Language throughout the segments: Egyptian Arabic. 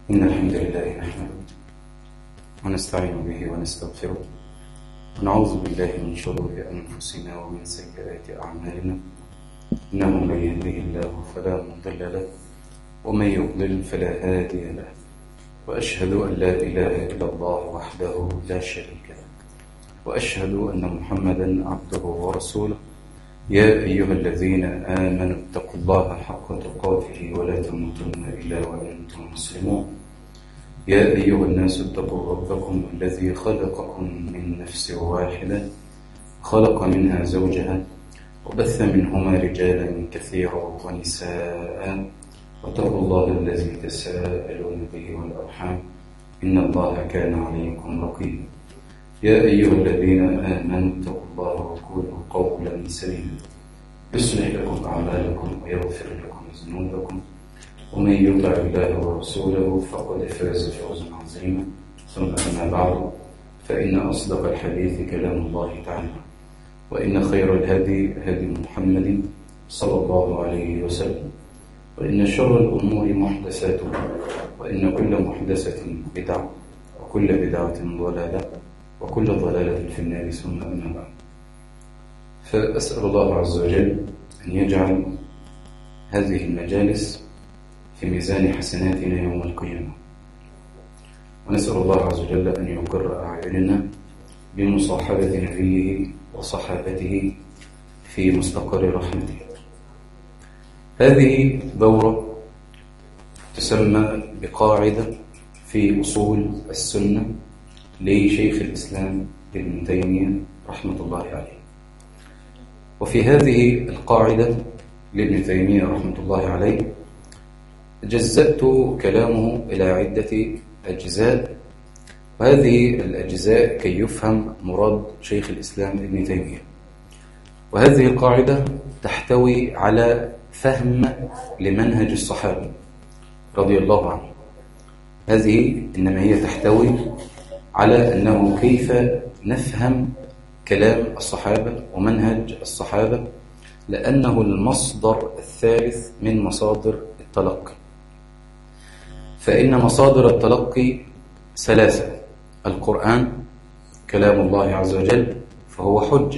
إن الحمد لله نحمده ونستعين به ونستغفره ونعوذ بالله من شرور أنفسنا ومن سيئات أعمالنا إنه من يهده الله فلا مضل له ومن يضلل فلا هادي له وأشهد أن لا إله إلا الله وحده لا شريك له وأشهد أن محمدا عبده ورسوله يا أيها الذين آمنوا اتقوا الله حق تقاته ولا تموتن إلا وأنتم مسلمون يا أيها الناس اتقوا ربكم الذي خلقكم من نفس واحدة خلق منها زوجها وبث منهما رجالا كثيرا ونساء واتقوا الله الذي تساءلون به والأرحام إن الله كان عليكم رقيبا يا أيها الذين آمنوا اتقوا الله وقولوا قولا سليما يصلح لكم أعمالكم ويغفر لكم ذنوبكم ومن يطع الله ورسوله فقد فاز فوزا عظيما ثم أما بعد فإن أصدق الحديث كلام الله تعالى وإن خير الهدي هدي محمد صلى الله عليه وسلم وإن شر الأمور محدثاتها وإن كل محدثة بدعة وكل بدعة ضلالة وكل ضلالة في النار ثم أما بعد فأسأل الله عز وجل أن يجعل هذه المجالس في ميزان حسناتنا يوم القيامة ونسأل الله عز وجل أن يقر أعيننا بمصاحبة نبيه وصحابته في مستقر رحمته هذه دورة تسمى بقاعدة في أصول السنة لشيخ الإسلام ابن تيمية رحمة الله عليه وفي هذه القاعدة لابن تيمية رحمة الله عليه جزأت كلامه إلى عدة أجزاء وهذه الأجزاء كي يفهم مراد شيخ الإسلام ابن تيمية وهذه القاعدة تحتوي على فهم لمنهج الصحابة رضي الله عنه هذه إنما هي تحتوي على أنه كيف نفهم كلام الصحابة ومنهج الصحابة لأنه المصدر الثالث من مصادر التلقي فإن مصادر التلقي ثلاثة القرآن كلام الله عز وجل فهو حجة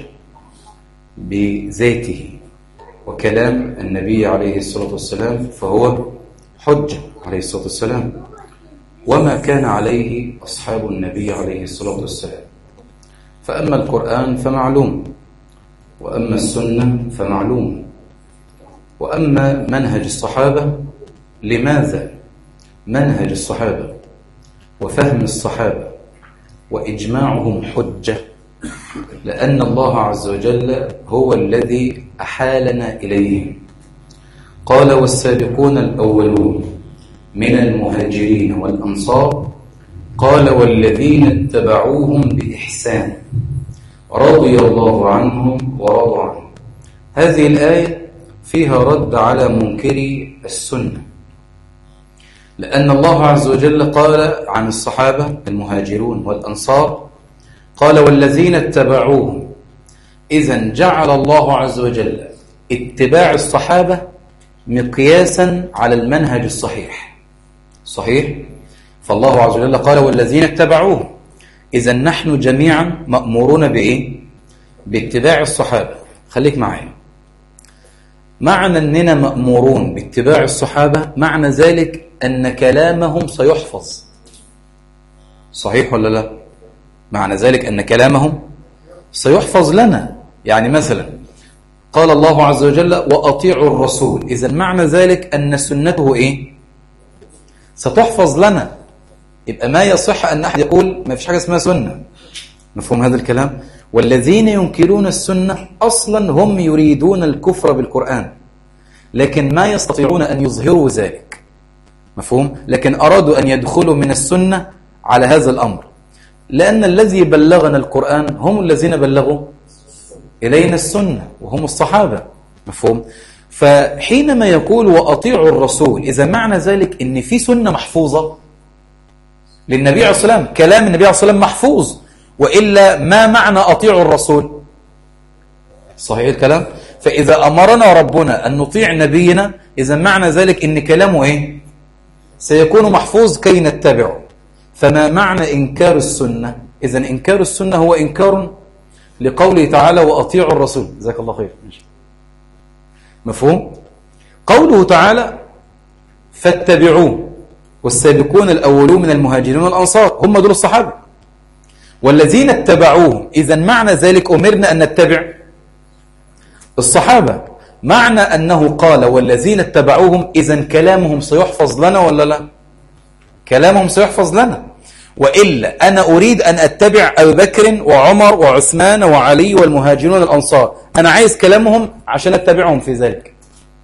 بذاته وكلام النبي عليه الصلاة والسلام فهو حجة عليه الصلاة والسلام وما كان عليه أصحاب النبي عليه الصلاة والسلام فأما القرآن فمعلوم وأما السنة فمعلوم وأما منهج الصحابة لماذا منهج الصحابة وفهم الصحابة وإجماعهم حجة لأن الله عز وجل هو الذي أحالنا إليهم قال والسابقون الأولون من المهاجرين والأنصار قال والذين اتبعوهم بإحسان رضي الله عنهم ورضوا عنه هذه الآية فيها رد على منكري السنة لأن الله عز وجل قال عن الصحابة المهاجرون والأنصار قال والذين اتبعوهم إذا جعل الله عز وجل اتباع الصحابة مقياسا على المنهج الصحيح صحيح؟ فالله عز وجل قال والذين اتبعوه إذا نحن جميعا مأمورون بإيه؟ باتباع الصحابة خليك معايا معنى أننا مأمورون باتباع الصحابة معنى ذلك أن كلامهم سيحفظ صحيح ولا لا؟ معنى ذلك أن كلامهم سيحفظ لنا يعني مثلا قال الله عز وجل وأطيعوا الرسول إذا معنى ذلك أن سنته إيه؟ ستحفظ لنا يبقى ما يصح أن أحد يقول ما فيش حاجة اسمها سنة مفهوم هذا الكلام والذين ينكرون السنة أصلا هم يريدون الكفر بالقرآن لكن ما يستطيعون أن يظهروا ذلك مفهوم لكن أرادوا أن يدخلوا من السنة على هذا الأمر لأن الذي بلغنا القرآن هم الذين بلغوا إلينا السنة وهم الصحابة مفهوم فحينما يقول وأطيعوا الرسول إذا معنى ذلك أن في سنة محفوظة للنبي عليه الصلاة والسلام كلام النبي عليه الصلاة والسلام محفوظ وإلا ما معنى أطيعوا الرسول صحيح الكلام فإذا أمرنا ربنا أن نطيع نبينا إذا معنى ذلك أن كلامه إيه سيكون محفوظ كي نتبعه فما معنى إنكار السنة إذا إنكار السنة هو إنكار لقوله تعالى وأطيعوا الرسول جزاك الله خير مفهوم قوله تعالى فاتبعوه والسابقون الأولون من المهاجرين والأنصار هم دول الصحابة والذين اتبعوهم إذا معنى ذلك أمرنا أن نتبع الصحابة معنى أنه قال والذين اتبعوهم إذا كلامهم سيحفظ لنا ولا لا كلامهم سيحفظ لنا وإلا أنا أريد أن أتبع أبي بكر وعمر وعثمان وعلي والمهاجرون الأنصار أنا عايز كلامهم عشان أتبعهم في ذلك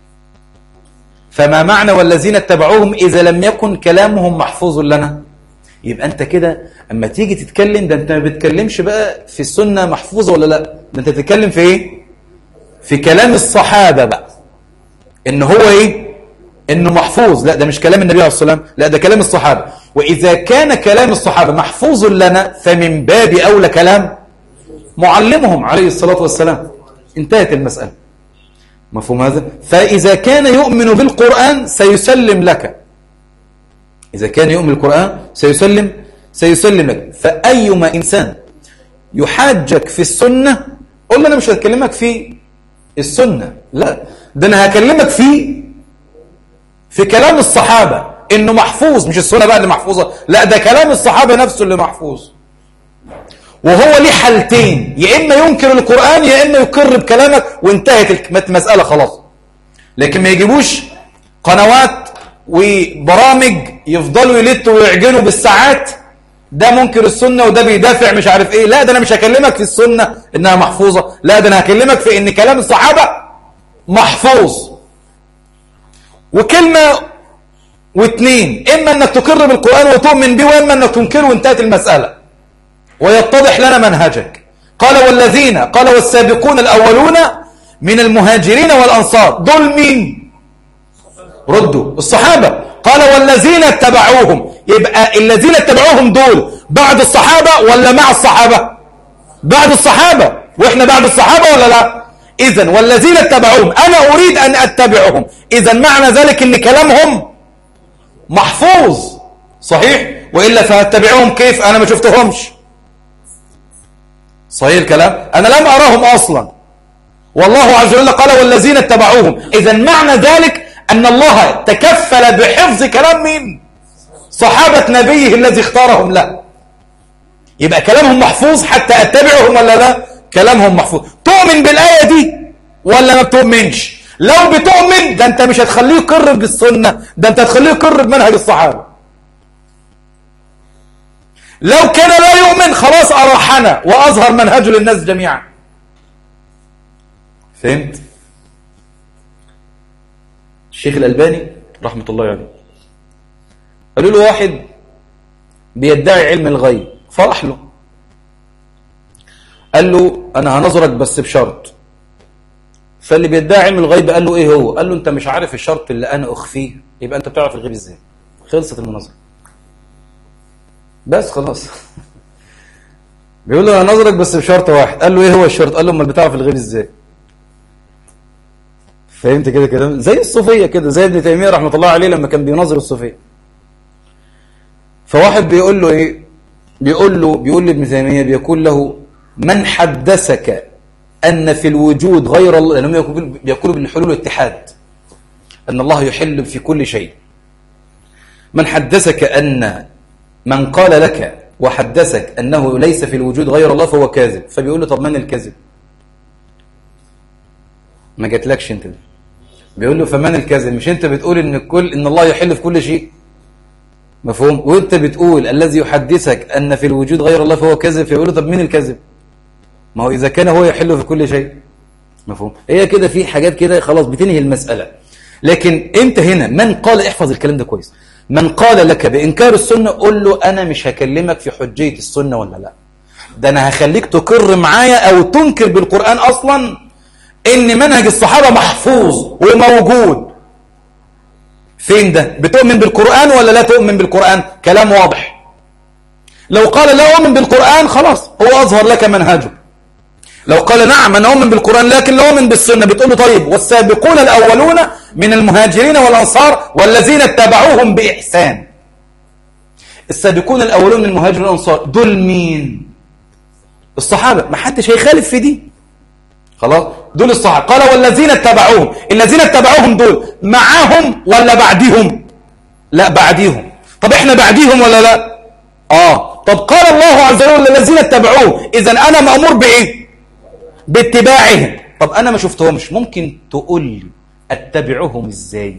فما معنى والذين اتبعوهم إذا لم يكن كلامهم محفوظ لنا يبقى أنت كده أما تيجي تتكلم ده أنت ما بتكلمش بقى في السنة محفوظة ولا لا ده أنت بتتكلم في إيه في كلام الصحابة بقى إن هو إيه إنه محفوظ لا ده مش كلام النبي عليه الصلاة والسلام لا ده كلام الصحابة وإذا كان كلام الصحابة محفوظ لنا فمن باب أولى كلام معلمهم عليه الصلاة والسلام انتهت المسألة مفهوم هذا فإذا كان يؤمن بالقرآن سيسلم لك إذا كان يؤمن بالقرآن سيسلم سيسلم لك فأيما إنسان يحاجك في السنة قل أنا مش هكلمك في السنة لا ده أنا هكلمك في في كلام الصحابة إنه محفوظ مش السنة بقى اللي محفوظة لا ده كلام الصحابة نفسه اللي محفوظ وهو ليه حالتين يا إما ينكر القرآن يا إما يقر بكلامك وانتهت المسألة خلاص لكن ما يجيبوش قنوات وبرامج يفضلوا يلتوا ويعجنوا بالساعات ده منكر السنة وده بيدافع مش عارف ايه لا ده انا مش هكلمك في السنة انها محفوظة لا ده انا هكلمك في ان كلام الصحابة محفوظ وكلمة واثنين اما انك تقر بالقرآن وتؤمن به واما انك تنكره وانتهت المسألة ويتضح لنا منهجك قال والذين قال والسابقون الأولون من المهاجرين والأنصار دول مين ردوا الصحابة قال والذين اتبعوهم يبقى الذين اتبعوهم دول بعد الصحابة ولا مع الصحابة بعد الصحابة واحنا بعد الصحابة ولا لا اذا والذين اتبعوهم انا اريد ان اتبعهم اذا معنى ذلك ان كلامهم محفوظ صحيح وإلا فاتبعوهم كيف انا ما شفتهمش صحيح الكلام أنا لم أراهم أصلا والله عز وجل قال والذين اتبعوهم إذا معنى ذلك أن الله تكفل بحفظ كلام مين صحابة نبيه الذي اختارهم له يبقى كلامهم محفوظ حتى أتبعهم ولا لا كلامهم محفوظ تؤمن بالآية دي ولا ما بتؤمنش لو بتؤمن ده أنت مش هتخليه يقر بالسنة ده أنت هتخليه يقر بمنهج الصحابة لو كان لا يؤمن خلاص أراحنا وأظهر منهجه للناس جميعا فهمت الشيخ الألباني رحمة الله عليه قالوا له واحد بيدعي علم الغيب فرح له قال له أنا هنظرك بس بشرط فاللي بيدعي علم الغيب قال له إيه هو قال له أنت مش عارف الشرط اللي أنا أخفيه يبقى أنت بتعرف الغيب إزاي خلصت المناظرة بس خلاص بيقول له انا نظرك بس بشرط واحد قال له ايه هو الشرط قال له امال بتعرف الغيب ازاي فهمت كده كلام زي الصوفيه كده زي ابن تيميه رحمه الله عليه لما كان بيناظر الصوفيه فواحد بيقول له ايه بيقول له بيقول لابن تيميه بيقول له من حدثك ان في الوجود غير الله لانهم بيقولوا بالحلول والاتحاد ان الله يحل في كل شيء من حدثك ان من قال لك وحدثك أنه ليس في الوجود غير الله فهو كاذب فبيقول له طب من الكذب ما جاتلكش انت بيقول له فمن الكذب مش انت بتقول ان كل ان الله يحل في كل شيء مفهوم وانت بتقول الذي يحدثك ان في الوجود غير الله فهو كذب فيقول له طب مين الكذب ما هو اذا كان هو يحل في كل شيء مفهوم هي كده في حاجات كده خلاص بتنهي المسألة لكن انت هنا من قال احفظ الكلام ده كويس من قال لك بإنكار السنة قل له أنا مش هكلمك في حجية السنة ولا لا ده أنا هخليك تقر معايا أو تنكر بالقرآن أصلا إن منهج الصحابة محفوظ وموجود فين ده بتؤمن بالقرآن ولا لا تؤمن بالقرآن كلام واضح لو قال لا أؤمن بالقرآن خلاص هو أظهر لك منهجه لو قال نعم أنا أؤمن بالقرآن لكن لا أؤمن بالسنة بتقول له طيب والسابقون الأولون من المهاجرين والأنصار والذين اتبعوهم بإحسان السابقون الأولون من المهاجرين والأنصار دول مين الصحابة ما حدش هيخالف في دي خلاص دول الصحابة قال والذين اتبعوهم الذين اتبعوهم دول معاهم ولا بعدهم لا بعديهم طب احنا بعديهم ولا لا اه طب قال الله عز وجل الذين اتبعوه اذا انا مأمور بايه باتباعهم طب انا ما شفتهمش ممكن تقول لي اتبعهم ازاي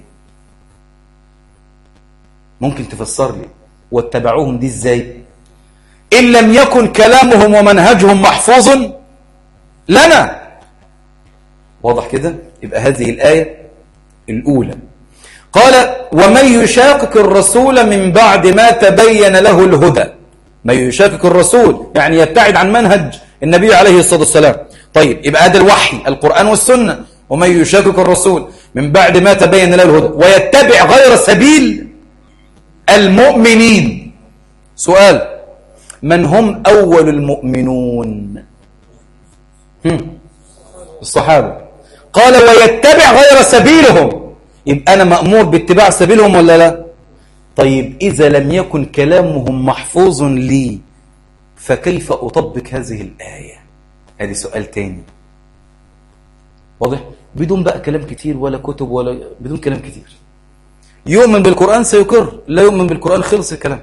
ممكن تفسر لي واتبعوهم دي ازاي ان لم يكن كلامهم ومنهجهم محفوظ لنا واضح كده يبقى هذه الآية الأولى قال ومن يشاقق الرسول من بعد ما تبين له الهدى من يشاقق الرسول يعني يبتعد عن منهج النبي عليه الصلاة والسلام طيب يبقى هذا الوحي القرآن والسنة ومن يشاقق الرسول من بعد ما تبين له الهدى ويتبع غير سبيل المؤمنين سؤال من هم أول المؤمنون هم. الصحابة قال ويتبع غير سبيلهم يبقى أنا مأمور باتباع سبيلهم ولا لا طيب إذا لم يكن كلامهم محفوظ لي فكيف أطبق هذه الآية هذه سؤال تاني واضح بدون بقى كلام كتير ولا كتب ولا بدون كلام كتير يؤمن بالقرآن سيقر لا يؤمن بالقرآن خلص الكلام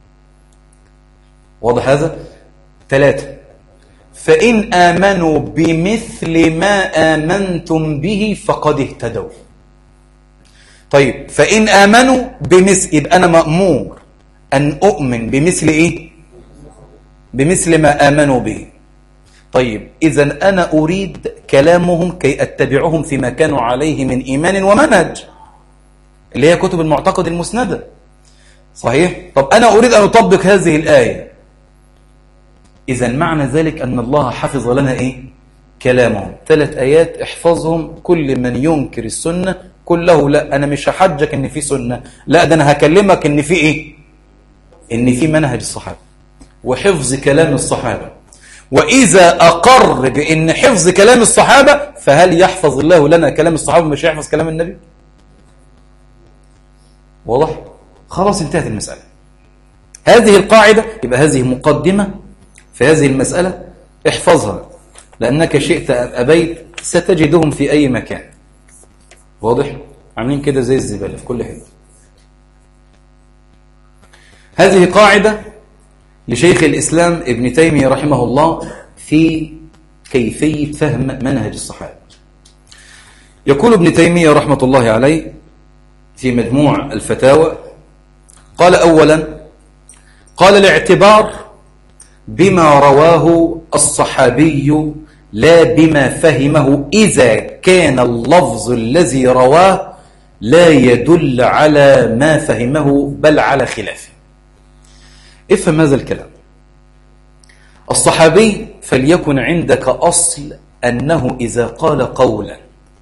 واضح هذا ثلاثة فإن آمنوا بمثل ما آمنتم به فقد اهتدوا طيب فإن آمنوا بمثل يبقى أنا مأمور أن أؤمن بمثل إيه بمثل ما آمنوا به طيب إذا أنا أريد كلامهم كي أتبعهم فيما كانوا عليه من إيمان ومنهج اللي هي كتب المعتقد المسندة صحيح؟ طب أنا أريد أن أطبق هذه الآية إذا معنى ذلك أن الله حفظ لنا إيه؟ كلامه ثلاث آيات احفظهم كل من ينكر السنة قل له لا أنا مش هحجك إن في سنة لا ده أنا هكلمك إن في إيه إن في منهج الصحابة وحفظ كلام الصحابة وإذا أقر بإن حفظ كلام الصحابة فهل يحفظ الله لنا كلام الصحابة مش يحفظ كلام النبي واضح خلاص انتهت المسألة هذه القاعدة يبقى هذه مقدمة في هذه المسألة احفظها لأنك شئت أم أبيت ستجدهم في أي مكان واضح؟ عاملين كده زي الزبالة في كل حته هذه قاعدة لشيخ الإسلام ابن تيمية رحمه الله في كيفية فهم منهج الصحابة يقول ابن تيمية رحمة الله عليه في مجموع الفتاوى قال أولا قال الاعتبار بما رواه الصحابي لا بما فهمه إذا كان اللفظ الذي رواه لا يدل على ما فهمه بل على خلافه افهم هذا الكلام الصحابي فليكن عندك أصل أنه إذا قال قولا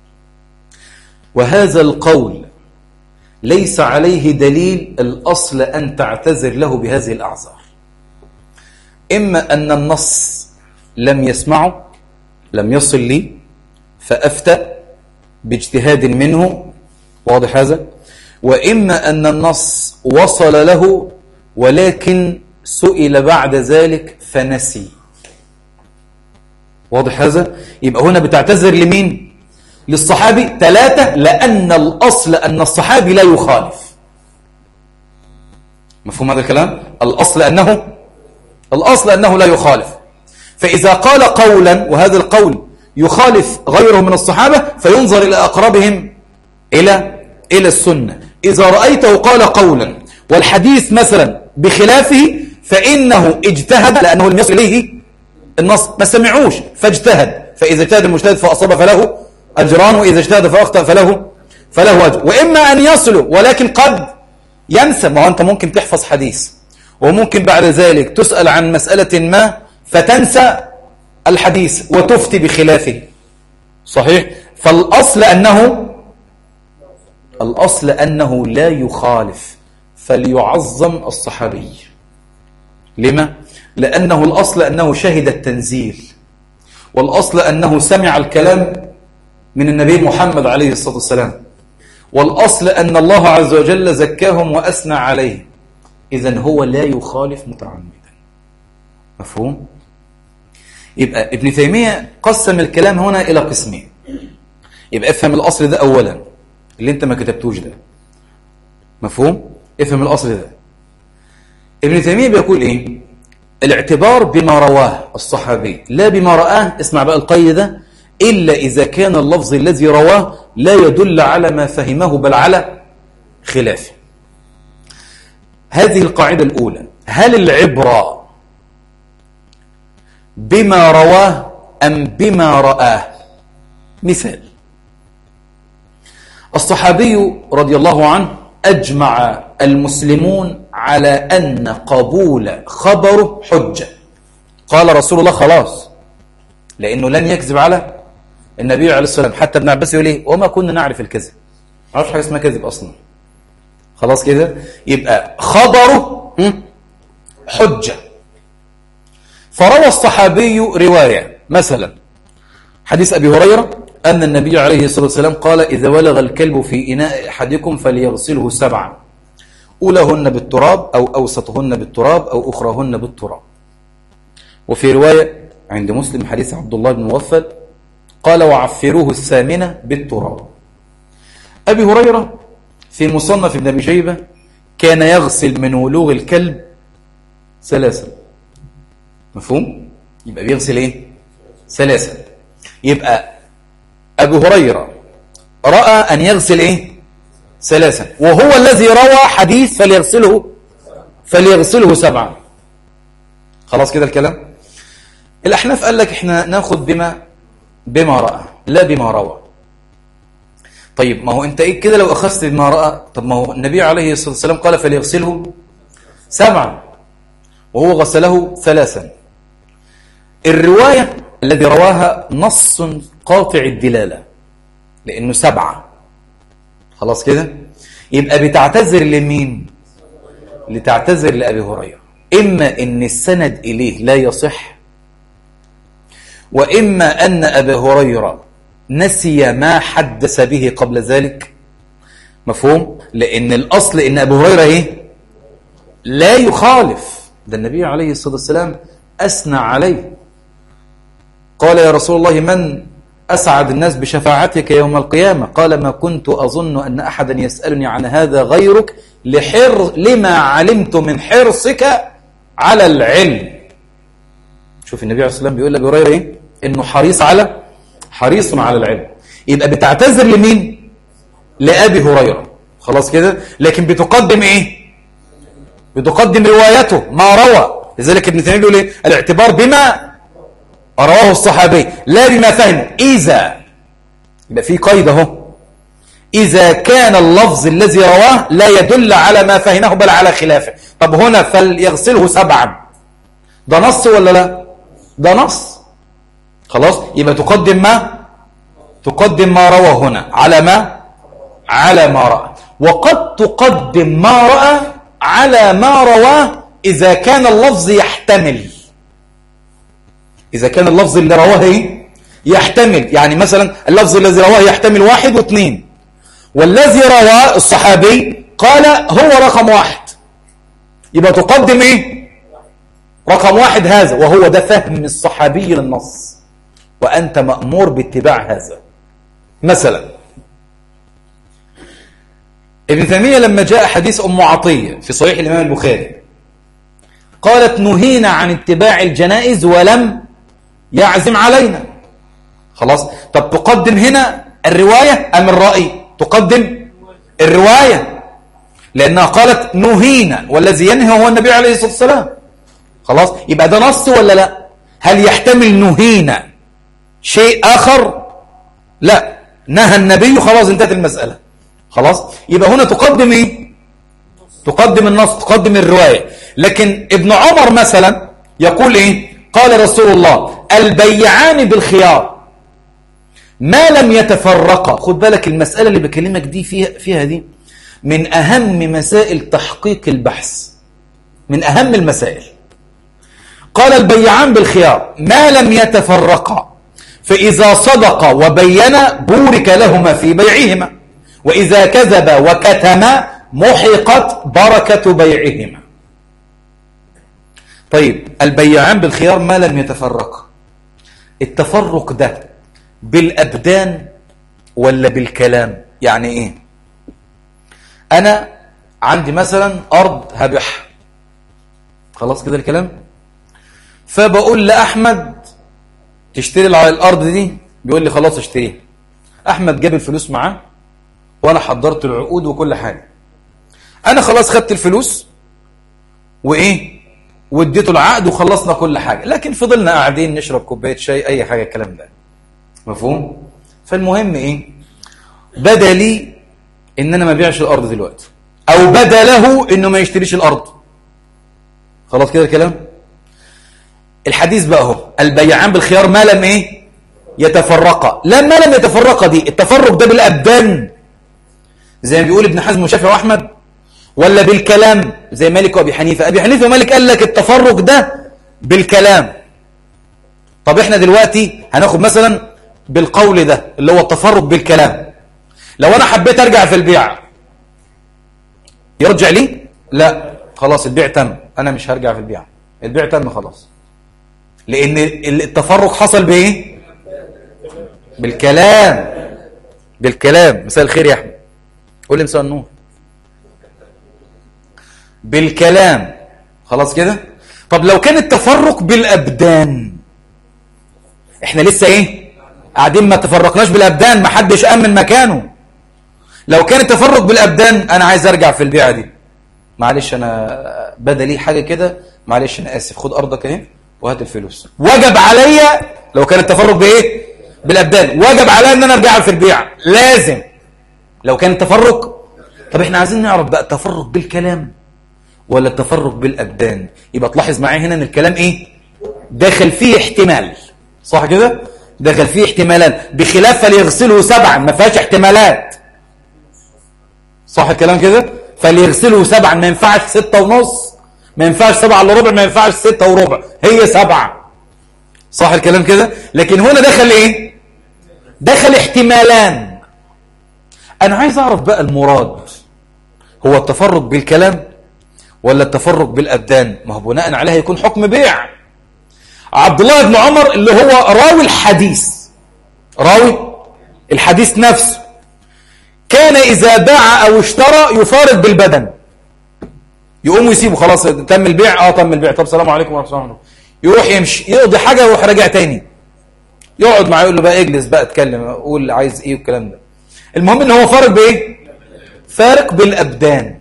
وهذا القول ليس عليه دليل الأصل أن تعتذر له بهذه الأعذار إما أن النص لم يسمعه لم يصل لي فأفتى باجتهاد منه واضح هذا وإما أن النص وصل له ولكن سئل بعد ذلك فنسي واضح هذا يبقى هنا بتعتذر لمين للصحابي ثلاثة لأن الأصل أن الصحابي لا يخالف مفهوم هذا الكلام الأصل أنه الأصل أنه لا يخالف فإذا قال قولا وهذا القول يخالف غيره من الصحابة فينظر إلى أقربهم إلى إلى السنة إذا رأيته قال قولا والحديث مثلا بخلافه فإنه اجتهد لأنه لم يصل إليه النص ما سمعوش فاجتهد فإذا اجتهد المجتهد فأصاب فله أجران وإذا اجتهد فأخطأ فله فله أجر وإما أن يصلوا ولكن قد ينسى ما أنت ممكن تحفظ حديث وممكن بعد ذلك تسأل عن مسألة ما فتنسى الحديث وتفتي بخلافه صحيح فالأصل أنه الأصل أنه لا يخالف فليعظم الصحابي لما؟ لأنه الأصل أنه شهد التنزيل والأصل أنه سمع الكلام من النبي محمد عليه الصلاة والسلام والأصل أن الله عز وجل زكاهم وأثنى عليه إذا هو لا يخالف متعمدا مفهوم؟ يبقى ابن تيمية قسم الكلام هنا إلى قسمين يبقى افهم الأصل ده أولا اللي انت ما كتبتوش ده مفهوم؟ افهم الأصل ده ابن تيمية بيقول إيه؟ الاعتبار بما رواه الصحابي لا بما رآه اسمع بقى القيد ده إلا إذا كان اللفظ الذي رواه لا يدل على ما فهمه بل على خلافه هذه القاعدة الأولى هل العبرة بما رواه أم بما رآه مثال الصحابي رضي الله عنه أجمع المسلمون على أن قبول خبره حجة قال رسول الله خلاص لأنه لن يكذب على النبي عليه الصلاة والسلام حتى ابن عباس يقول ايه وما كنا نعرف الكذب ما عرفش حاجة اسمها كذب أصلا خلاص كده يبقى خبره حجة فروى الصحابي رواية مثلا حديث أبي هريرة أن النبي عليه الصلاة والسلام قال إذا ولغ الكلب في إناء أحدكم فليغسله سبعا أولهن بالتراب أو أوسطهن بالتراب أو أخرهن بالتراب وفي رواية عند مسلم حديث عبد الله بن موفل قال وعفروه الثامنة بالتراب أبي هريرة في مصنف ابن أبي شيبة كان يغسل من ولوغ الكلب ثلاثة مفهوم؟ يبقى بيغسل ايه؟ ثلاثة يبقى أبو هريرة رأى أن يغسل ايه؟ ثلاثة وهو الذي روى حديث فليغسله فليغسله سبعا خلاص كده الكلام الأحناف قال لك احنا ناخد بما بما رأى لا بما روى طيب ما هو انت ايه كده لو اخذت بما رأى طب ما هو النبي عليه الصلاة والسلام قال فليغسله سبعا وهو غسله ثلاثا الرواية الذي رواها نص قاطع الدلالة لأنه سبعة خلاص كده يبقى بتعتذر لمين لتعتذر لأبي هريرة إما إن السند إليه لا يصح وإما أن أبا هريرة نسي ما حدث به قبل ذلك مفهوم لأن الأصل إن أبو هريرة إيه لا يخالف ده النبي عليه الصلاة والسلام أثنى عليه قال يا رسول الله من أسعد الناس بشفاعتك يوم القيامة قال ما كنت أظن أن أحدا يسألني عن هذا غيرك لحر لما علمت من حرصك على العلم شوف النبي عليه الصلاة والسلام بيقول لأبي هريرة إيه إنه حريص على حريص على العلم يبقى بتعتذر لمين لأبي هريرة خلاص كده لكن بتقدم إيه بتقدم روايته ما روى لذلك ابن تيمية بيقول إيه الاعتبار بما رواه الصحابي لا بما فهم إذا يبقى في قيد اهو إذا كان اللفظ الذي رواه لا يدل على ما فهمه بل على خلافه طب هنا فليغسله سبعا ده نص ولا لا ده نص خلاص يبقى تقدم ما تقدم ما روى هنا على ما على ما رأى وقد تقدم ما رأى على ما رواه إذا كان اللفظ يحتمل إذا كان اللفظ اللي رواه إيه؟ يحتمل يعني مثلا اللفظ الذي رواه يحتمل واحد واثنين والذي رواه الصحابي قال هو رقم واحد يبقى تقدم إيه رقم واحد هذا وهو ده فهم الصحابي للنص وأنت مأمور باتباع هذا مثلا ابن تيمية لما جاء حديث أم عطية في صحيح الإمام البخاري قالت نهينا عن اتباع الجنائز ولم يعزم علينا خلاص طب تقدم هنا الرواية أم الرأي تقدم الرواية لأنها قالت نهينا والذي ينهي هو النبي عليه الصلاة والسلام خلاص يبقى ده نص ولا لا هل يحتمل نهينا شيء آخر لا نهى النبي خلاص انتهت المسألة خلاص يبقى هنا تقدم ايه تقدم النص تقدم الرواية لكن ابن عمر مثلا يقول ايه قال رسول الله البيعان بالخيار ما لم يتفرقا خد بالك المسألة اللي بكلمك دي فيها, فيها دي من أهم مسائل تحقيق البحث من أهم المسائل قال البيعان بالخيار ما لم يتفرقا فإذا صدق وبين بورك لهما في بيعهما وإذا كذب وكتم محقت بركة بيعهما طيب البيعان بالخيار ما لم يتفرق التفرق ده بالأبدان ولا بالكلام يعني إيه أنا عندي مثلا أرض هبح خلاص كده الكلام فبقول لأحمد تشتري الأرض دي بيقول لي خلاص اشتريها أحمد جاب الفلوس معاه وأنا حضرت العقود وكل حاجة أنا خلاص خدت الفلوس وإيه واديته العقد وخلصنا كل حاجة لكن فضلنا قاعدين نشرب كوباية شاي أي حاجة الكلام ده مفهوم فالمهم إيه بدا لي إن أنا ما بيعش الأرض دلوقتي أو بدا له إنه ما يشتريش الأرض خلاص كده الكلام الحديث بقى هو البيعان بالخيار ما لم إيه يتفرقا لما لم يتفرقا دي التفرق ده بالأبدان زي ما بيقول ابن حزم وشافعي وأحمد ولا بالكلام زي مالك وابي حنيفة ابي حنيفة ومالك قال لك التفرق ده بالكلام طب احنا دلوقتي هناخد مثلا بالقول ده اللي هو التفرق بالكلام لو انا حبيت ارجع في البيع يرجع لي لا خلاص البيع تم انا مش هرجع في البيع البيع تم خلاص لان التفرق حصل بايه بالكلام بالكلام مساء الخير يا احمد قول لي مساء النور بالكلام خلاص كده طب لو كان التفرق بالابدان احنا لسه ايه قاعدين ما تفرقناش بالابدان ما حدش امن مكانه لو كان التفرق بالابدان انا عايز ارجع في البيعه دي معلش انا بدا لي حاجه كده معلش انا اسف خد ارضك اهي وهات الفلوس وجب عليا لو كان التفرق بايه بالابدان وجب عليا ان انا ارجع في البيع لازم لو كان التفرق طب احنا عايزين نعرف بقى التفرق بالكلام ولا التفرق بالابدان يبقى تلاحظ معايا هنا ان الكلام ايه داخل فيه احتمال صح كده داخل فيه احتمالات بخلاف فليغسله سبعا ما فيهاش احتمالات صح الكلام كده فليغسله سبعا ما ينفعش ستة ونص ما ينفعش سبعة الا ربع ما ينفعش ستة وربع هي سبعة صح الكلام كده لكن هنا دخل ايه دخل احتمالان انا عايز اعرف بقى المراد هو التفرق بالكلام ولا التفرق بالابدان ما هو بناء عليها يكون حكم بيع عبد الله بن عمر اللي هو راوي الحديث راوي الحديث نفسه كان إذا باع أو اشترى يفارق بالبدن يقوم ويسيبه خلاص تم البيع اه تم البيع طب السلام عليكم ورحمه الله يروح يمشي يقضي حاجه ويروح راجع تاني يقعد معاه يقول له بقى اجلس بقى اتكلم قول عايز ايه والكلام ده المهم ان هو فارق بايه فارق بالابدان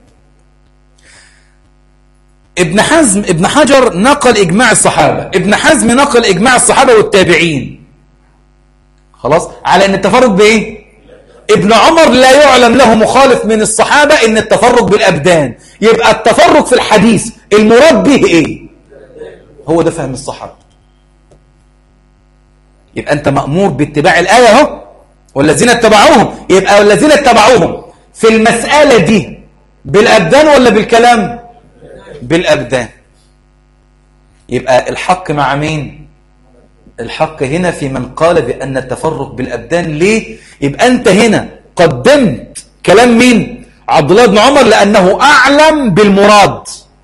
ابن حزم ابن حجر نقل إجماع الصحابة ابن حزم نقل إجماع الصحابة والتابعين خلاص على أن التفرق بإيه ابن عمر لا يعلم له مخالف من الصحابة أن التفرق بالأبدان يبقى التفرق في الحديث المراد به إيه هو ده فهم الصحابة يبقى أنت مأمور باتباع الآية اهو والذين اتبعوهم يبقى والذين اتبعوهم في المسألة دي بالأبدان ولا بالكلام بالأبدان يبقى الحق مع مين الحق هنا في من قال بأن التفرق بالأبدان ليه يبقى أنت هنا قدمت كلام مين عبد الله بن عمر لأنه أعلم بالمراد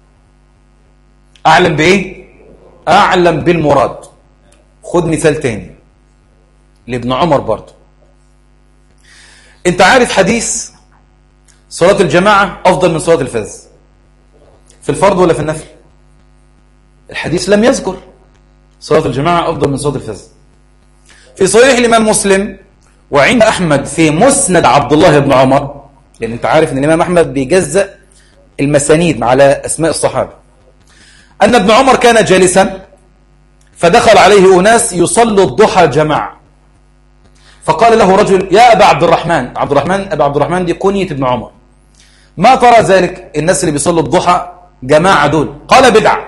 أعلم بإيه أعلم بالمراد خد مثال تاني لابن عمر برضه انت عارف حديث صلاة الجماعة أفضل من صلاة الفذ في الفرض ولا في النفل الحديث لم يذكر صلاة الجماعة أفضل من صلاة الفجر في صحيح الإمام مسلم وعند أحمد في مسند عبد الله بن عمر لأن أنت عارف أن الإمام أحمد بيجزأ المسانيد على أسماء الصحابة أن ابن عمر كان جالسا فدخل عليه أناس يصلوا الضحى جماعة فقال له رجل يا أبا عبد الرحمن عبد الرحمن أبا عبد الرحمن دي كنية ابن عمر ما ترى ذلك الناس اللي بيصلوا الضحى جماعة دول قال بدعة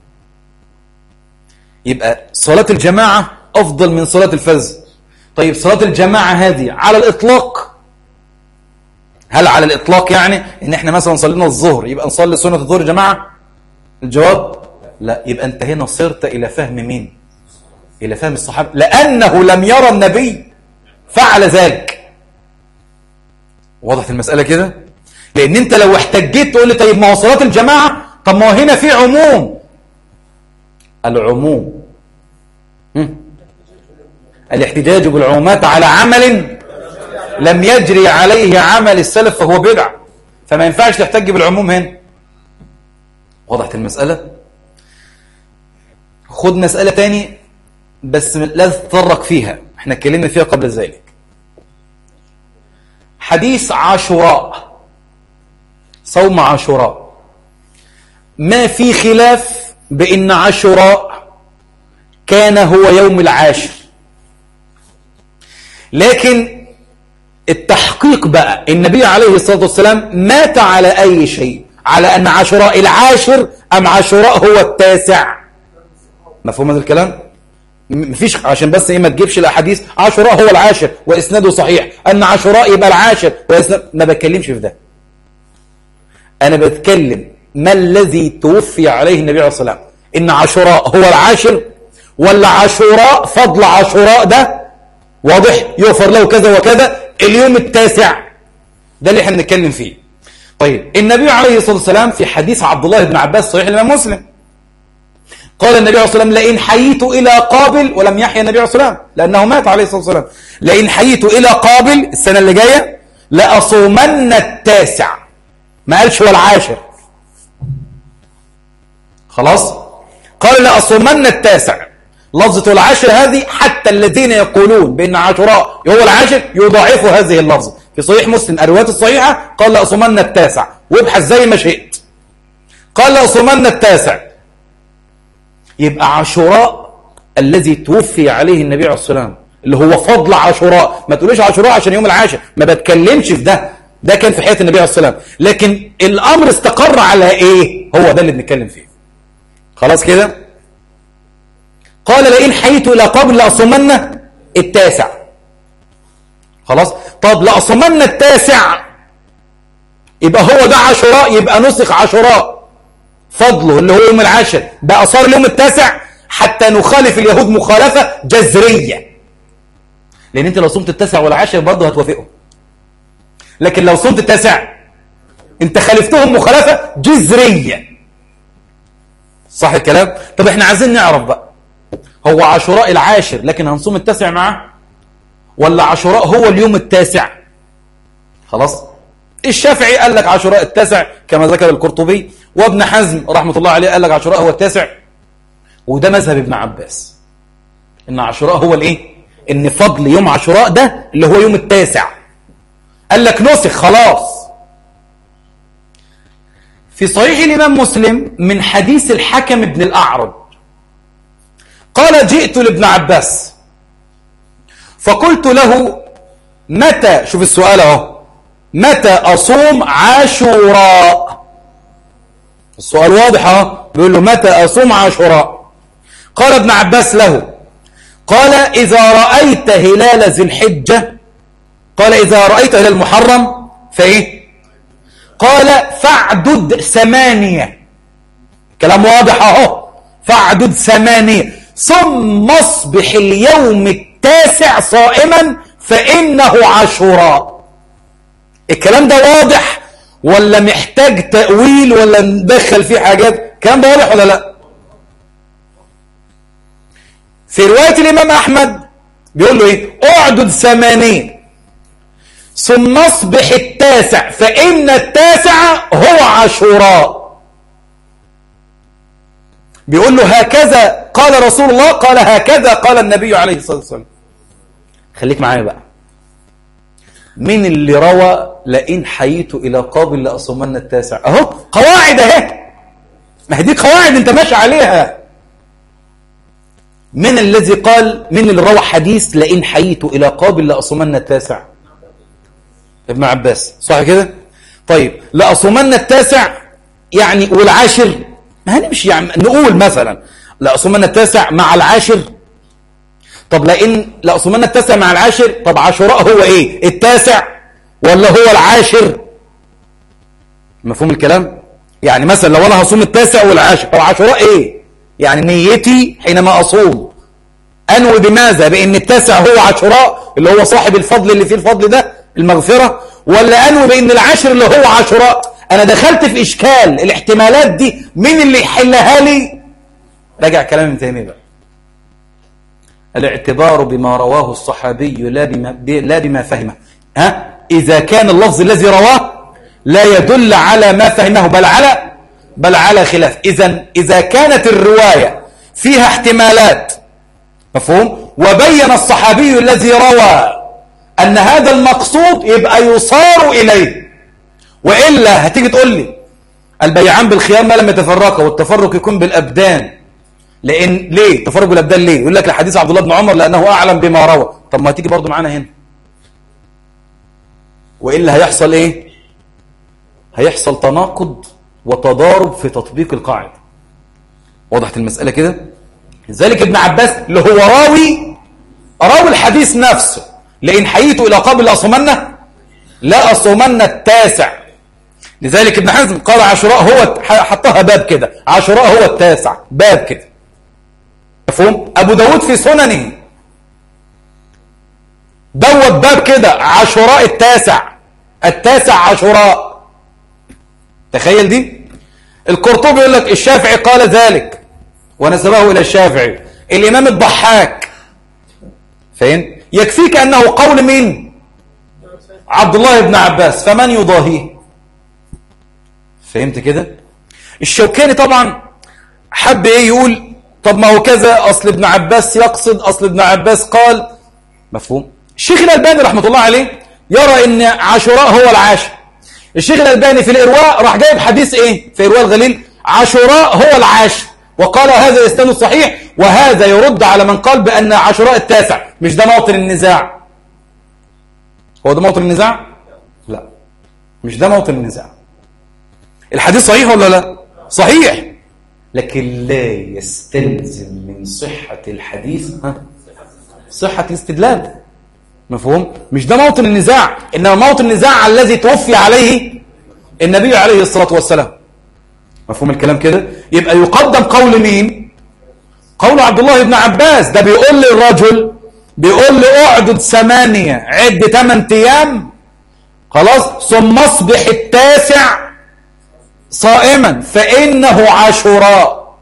يبقى صلاة الجماعة أفضل من صلاة الفز طيب صلاة الجماعة هذه على الإطلاق هل على الإطلاق يعني إن إحنا مثلا صلينا الظهر يبقى نصلي سنة الظهر جماعة الجواب لا يبقى أنت هنا صرت إلى فهم مين إلى فهم الصحابة لأنه لم يرى النبي فعل ذلك وضحت المسألة كده لأن أنت لو احتجيت تقول لي طيب ما هو صلاة الجماعة طب ما هو هنا في عموم العموم الاحتجاج بالعمومات على عمل لم يجري عليه عمل السلف فهو بدع فما ينفعش تحتج بالعموم هنا وضحت المسألة خد مسألة تاني بس لا تتطرق فيها احنا اتكلمنا فيها قبل ذلك حديث عاشوراء صوم عاشوراء ما في خلاف بأن عاشوراء كان هو يوم العاشر لكن التحقيق بقى النبي عليه الصلاة والسلام مات على أي شيء على أن عاشوراء العاشر أم عاشوراء هو التاسع مفهوم هذا الكلام مفيش عشان بس ايه ما تجيبش الاحاديث عاشوراء هو العاشر واسناده صحيح ان عاشوراء يبقى العاشر وإسناد ما بتكلمش في ده انا بتكلم ما الذي توفي عليه النبي عليه الصلاه والسلام ان عاشوراء هو العاشر ولا عاشوراء فضل عاشوراء ده واضح يغفر له كذا وكذا اليوم التاسع ده اللي احنا بنتكلم فيه طيب النبي عليه الصلاه والسلام في حديث عبد الله بن عباس صحيح الامام مسلم قال النبي عليه الصلاة والسلام لئن حييت إلى قابل ولم يحيى النبي عليه الصلاة والسلام لأنه مات عليه الصلاة والسلام لئن حييت إلى قابل السنة اللي جاية لأصومن التاسع ما قالش هو العاشر خلاص قال لأصومن التاسع لفظة العاشر هذه حتى الذين يقولون بأن عاشوراء هو العاشر يضاعفوا هذه اللفظة في صحيح مسلم الروايات الصحيحة قال لأصومن التاسع وابحث زي ما شئت قال لأصومن التاسع يبقى عاشوراء الذي توفي عليه النبي عليه الصلاة والسلام اللي هو فضل عاشوراء ما تقوليش عاشوراء عشان يوم العاشر ما بتكلمش في ده ده كان في حياة النبي عليه الصلاة والسلام لكن الأمر استقر على إيه هو ده اللي بنتكلم فيه خلاص كده قال لئن حييت إلى قبل لأصمن التاسع خلاص طب لأصمن التاسع يبقى هو ده عاشوراء يبقى نسخ عاشوراء فضله اللي هو يوم العاشر بقى صار اليوم التاسع حتى نخالف اليهود مخالفة جذرية لأن أنت لو صمت التاسع والعاشر برضه هتوافقهم لكن لو صمت التاسع أنت خالفتهم مخالفة جذرية صح الكلام؟ طب احنا عايزين نعرف بقى هو عاشوراء العاشر لكن هنصوم التاسع معاه ولا عاشوراء هو اليوم التاسع خلاص الشافعي قال لك عاشوراء التاسع كما ذكر القرطبي وابن حزم رحمة الله عليه قال لك عاشوراء هو التاسع وده مذهب ابن عباس ان عاشوراء هو الايه ان فضل يوم عاشوراء ده اللي هو يوم التاسع قال لك نسخ خلاص في صحيح الإمام مسلم من حديث الحكم بن الأعرج قال جئت لابن عباس فقلت له متى شوف السؤال اهو متى أصوم عاشوراء السؤال واضح اهو بيقول له متى أصوم عاشوراء قال ابن عباس له قال إذا رأيت هلال ذي الحجة قال إذا رأيت هلال المحرم فإيه قال فاعدد ثمانية كلام واضح اهو فاعدد ثمانية ثم اصبح اليوم التاسع صائما فإنه عاشوراء الكلام ده واضح ولا محتاج تأويل ولا ندخل فيه حاجات الكلام ده واضح ولا لا في رواية الإمام أحمد بيقول له إيه أعدد ثمانين ثم اصبح التاسع فإن التاسع هو عاشوراء بيقول له هكذا قال رسول الله قال هكذا قال النبي عليه الصلاة والسلام خليك معايا بقى مين اللي روى لئن حييت إلى قابل لأصومن التاسع أهو قواعد أهي ما هي دي قواعد أنت ماشي عليها من الذي قال من اللي روى حديث لئن حييت إلى قابل لأصومن التاسع ابن عباس صح كده طيب لأصومن التاسع يعني والعاشر ما هنمشي يعني نقول مثلا لأصومن التاسع مع العاشر طب لأن لأصومن التاسع مع العاشر طب عاشوراء هو ايه التاسع ولا هو العاشر مفهوم الكلام يعني مثلا لو انا هصوم التاسع والعاشر او عاشوراء ايه يعني نيتي حينما اصوم انوي بماذا بان التاسع هو عاشوراء اللي هو صاحب الفضل اللي فيه الفضل ده المغفرة ولا أنوي بأن العاشر اللي هو عاشوراء أنا دخلت في إشكال الاحتمالات دي مين اللي يحلها لي راجع كلام ابن تيمية بقى الاعتبار بما رواه الصحابي لا بما, لا بما فهمه ها إذا كان اللفظ الذي رواه لا يدل على ما فهمه بل على بل على خلاف إذا إذا كانت الرواية فيها احتمالات مفهوم وبين الصحابي الذي روى أن هذا المقصود يبقى يصار إليه وإلا هتيجي تقول لي البيعان بالخيام ما لم يتفرقا والتفرق يكون بالأبدان لأن ليه تفرق بالأبدان ليه يقول لك لحديث عبد الله بن عمر لأنه أعلم بما روى طب ما هتيجي برضو معانا هنا وإلا هيحصل إيه هيحصل تناقض وتضارب في تطبيق القاعدة وضحت المسألة كده لذلك ابن عباس اللي هو راوي راوي الحديث نفسه لئن حييت إلى قبل أصومنة لا أصومنة التاسع لذلك ابن حزم قال عاشوراء هو حطها باب كده عاشوراء هو التاسع باب كده مفهوم أبو داود في سننه دوت باب كده عاشوراء التاسع التاسع عاشوراء تخيل دي القرطبي يقول لك الشافعي قال ذلك ونسبه إلى الشافعي الإمام الضحاك فين يكفيك أنه قول مين عبد الله بن عباس فمن يضاهيه فهمت كده الشوكاني طبعا حب ايه يقول طب ما هو كذا اصل ابن عباس يقصد اصل ابن عباس قال مفهوم الشيخ الالباني رحمه الله عليه يرى ان عاشوراء هو العاشر الشيخ الالباني في الارواء راح جايب حديث ايه في ارواء الغليل عاشوراء هو العاشر وقال هذا يستند صحيح وهذا يرد على من قال بان عاشوراء التاسع مش ده موطن النزاع هو ده موطن النزاع لا مش ده موطن النزاع الحديث صحيح ولا لا صحيح لكن لا يستلزم من صحة الحديث ها؟ صحة الاستدلال مفهوم مش ده موطن النزاع إنما موطن النزاع الذي توفي عليه النبي عليه الصلاة والسلام مفهوم الكلام كده يبقى يقدم قول مين قول عبد الله بن عباس ده بيقول للرجل بيقول له اعدد ثمانية عد ثمان ايام خلاص ثم اصبح التاسع صائما فإنه عاشوراء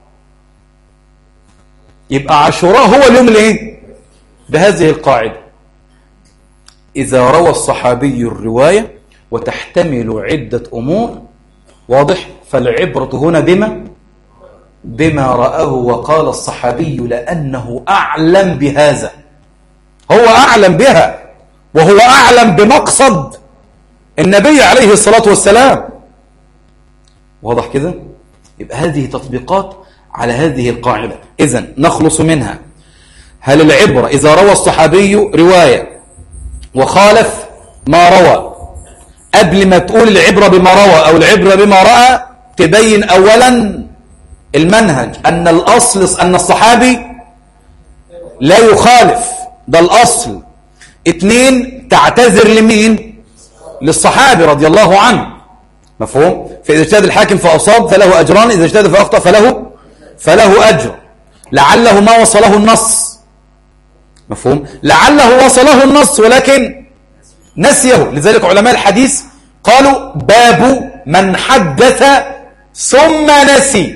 يبقى عاشوراء هو اليوم الايه بهذه القاعدة إذا روى الصحابي الرواية وتحتمل عدة أمور واضح فالعبرة هنا بما بما رآه وقال الصحابي لأنه أعلم بهذا هو أعلم بها وهو أعلم بمقصد النبي عليه الصلاة والسلام واضح كده يبقى هذه تطبيقات على هذه القاعدة إذا نخلص منها هل العبرة إذا روى الصحابي رواية وخالف ما روى قبل ما تقول العبرة بما روى أو العبرة بما رأى تبين أولا المنهج أن الأصل أن الصحابي لا يخالف ده الأصل اثنين تعتذر لمين للصحابي رضي الله عنه مفهوم فإذا اجتهد الحاكم فأصاب فله أجران إذا اجتهد فأخطأ فله فله أجر لعله ما وصله النص مفهوم لعله وصله النص ولكن نسيه لذلك علماء الحديث قالوا باب من حدث ثم نسي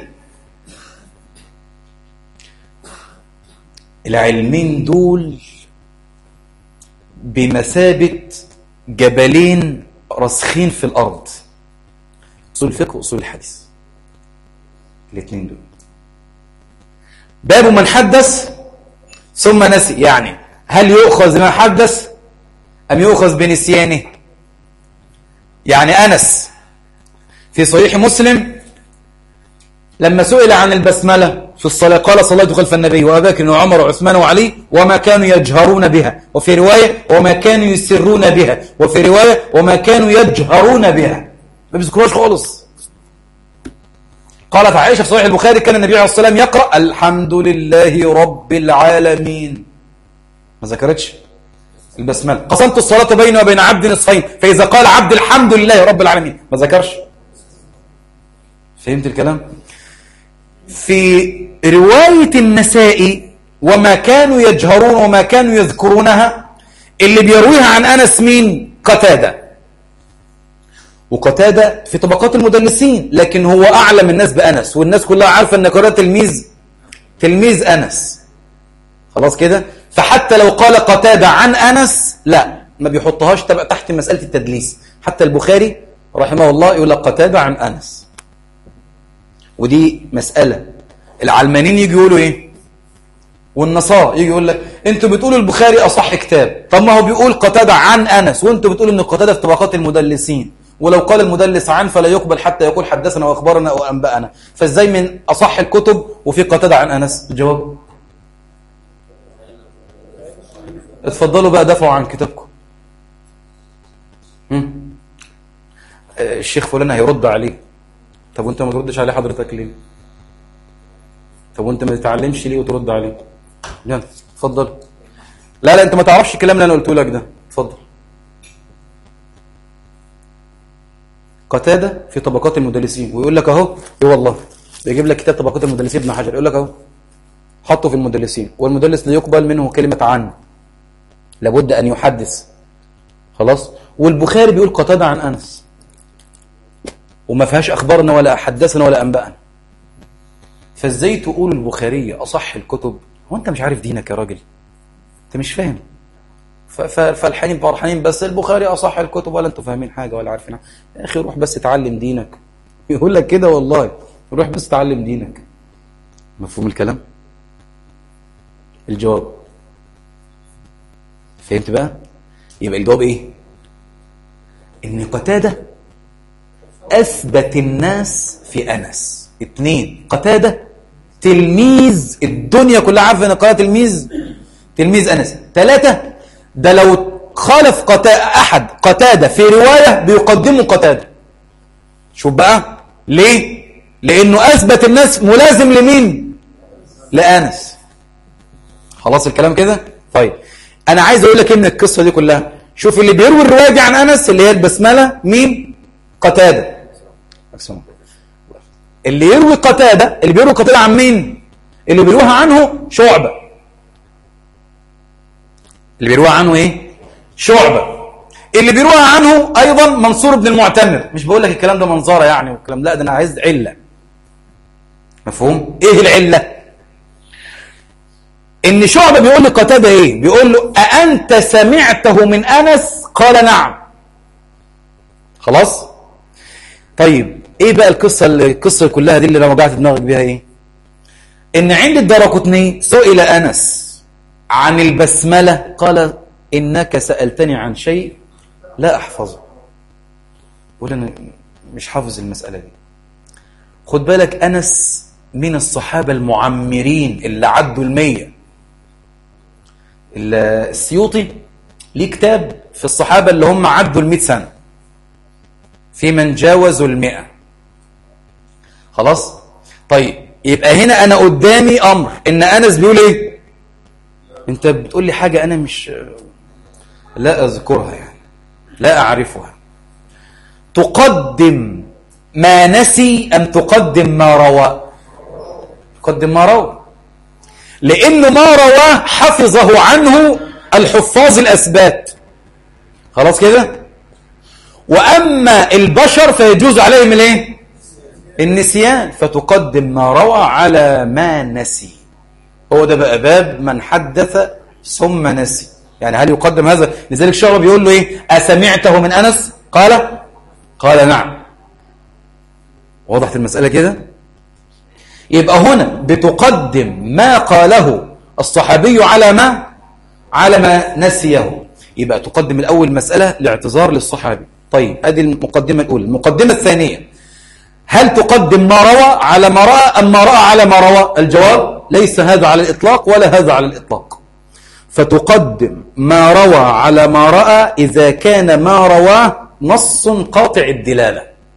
العلمين دول بمثابة جبلين رسخين في الأرض أصول الفقه وأصول الحديث الاثنين دول باب من حدث ثم نسي يعني هل يؤخذ ما حدث أم يؤخذ بنسيانه يعني أنس في صحيح مسلم لما سئل عن البسملة في الصلاة قال صليت خلف النبي وأبا بكر وعمر وعثمان وعلي وما كانوا يجهرون بها وفي رواية وما كانوا يسرون بها وفي رواية وما كانوا يجهرون بها ما بيذكروهاش خالص قالت عائشة في صحيح البخاري كان النبي عليه الصلاة والسلام يقرأ الحمد لله رب العالمين ما ذكرتش البسملة قسمت الصلاة بيني وبين عبد نصفين فإذا قال عبد الحمد لله رب العالمين ما ذكرش فهمت الكلام في رواية النسائي وما كانوا يجهرون وما كانوا يذكرونها اللي بيرويها عن أنس مين قتادة وقتادة في طبقات المدلسين لكن هو أعلم الناس بأنس والناس كلها عارفة أن قتادة تلميذ تلميذ أنس خلاص كده فحتى لو قال قتادة عن أنس لا ما بيحطهاش تبقى تحت مسألة التدليس حتى البخاري رحمه الله يقول لك قتادة عن أنس ودي مسألة العلمانيين يجي يقولوا إيه والنصارى يجي يقول لك انتوا بتقولوا البخاري أصح كتاب طب ما هو بيقول قتادة عن أنس وانتوا بتقولوا ان قتادة في طبقات المدلسين ولو قال المدلس عن فلا يقبل حتى يقول حدثنا واخبرنا وانبانا فازاي من اصح الكتب وفي قتادة عن انس الجواب اتفضلوا بقى دافعوا عن كتابكم هم؟ آه، الشيخ فلان هيرد عليه طب وانت ما تردش عليه حضرتك ليه طب وانت ما تتعلمش ليه وترد عليه يلا اتفضل لا لا انت ما تعرفش الكلام اللي انا قلته لك ده اتفضل قتاده في طبقات المدلسين ويقول لك اهو ايه والله بيجيب لك كتاب طبقات المدلسين ابن حجر يقول لك اهو حطه في المدلسين والمدلس لا يقبل منه كلمه عن لابد ان يحدث خلاص والبخاري بيقول قتاده عن انس وما فيهاش اخبارنا ولا حدثنا ولا انبانا فازاي تقول البخاري اصح الكتب هو انت مش عارف دينك يا راجل انت مش فاهم ف- ف- فالحين فرحانين بس البخاري اصح الكتب ولا انتوا فاهمين حاجه ولا عارفين حاجة. يا اخي روح بس اتعلم دينك يقول لك كده والله روح بس اتعلم دينك مفهوم الكلام الجواب فهمت بقى يبقى الجواب ايه ان قتاده اثبت الناس في انس اتنين قتاده تلميذ الدنيا كلها عارفه ان قتاده تلميذ تلميذ انس ثلاثه ده لو خالف قتا... احد قتاده في روايه بيقدمه قتاده شوف بقى ليه لانه اثبت الناس ملازم لمين لانس خلاص الكلام كده طيب انا عايز اقول لك ايه من القصه دي كلها شوف اللي بيروي الروايه دي عن انس اللي هي البسمله مين قتاده أكسون. اللي يروي قتاده اللي بيروي قتاده عن مين اللي بيروها عنه شعبه اللي بيروها عنه ايه شعبه اللي بيروها عنه ايضا منصور بن المعتمر مش بقول لك الكلام ده منظره يعني والكلام لا ده انا عايز عله مفهوم ايه العله ان شعبه بيقول لقتاده ايه بيقول له اانت سمعته من انس قال نعم خلاص طيب ايه بقى القصه اللي القصه كلها دي اللي لو وجعت دماغك بيها ايه ان عند الدرقطني سئل انس عن البسمله قال انك سالتني عن شيء لا احفظه يقول انا مش حافظ المساله دي خد بالك انس من الصحابه المعمرين اللي عدوا المية السيوطي ليه كتاب في الصحابه اللي هم عدوا المئة سنه في من جاوزوا المئة خلاص طيب يبقى هنا أنا قدامي أمر إن أنس بيقول إيه أنت بتقول لي حاجة أنا مش لا أذكرها يعني لا أعرفها تقدم ما نسي أم تقدم ما روى تقدم ما روى لأن ما رواه حفظه عنه الحفاظ الأسبات خلاص كده وأما البشر فيجوز عليهم الايه النسيان فتقدم ما روى على ما نسي هو ده بقى باب من حدث ثم نسي يعني هل يقدم هذا لذلك شعبه بيقول له ايه أسمعته من أنس قال قال نعم وضحت المسألة كده يبقى هنا بتقدم ما قاله الصحابي على ما على ما نسيه يبقى تقدم الأول مسألة لاعتذار للصحابي طيب هذه المقدمة الأولى المقدمة الثانية هل تقدم ما روى على ما رأى أم ما رأى على ما روى الجواب ليس هذا على الإطلاق ولا هذا على الإطلاق فتقدم ما روى على ما رأى إذا كان ما رواه نص قاطع الدلالة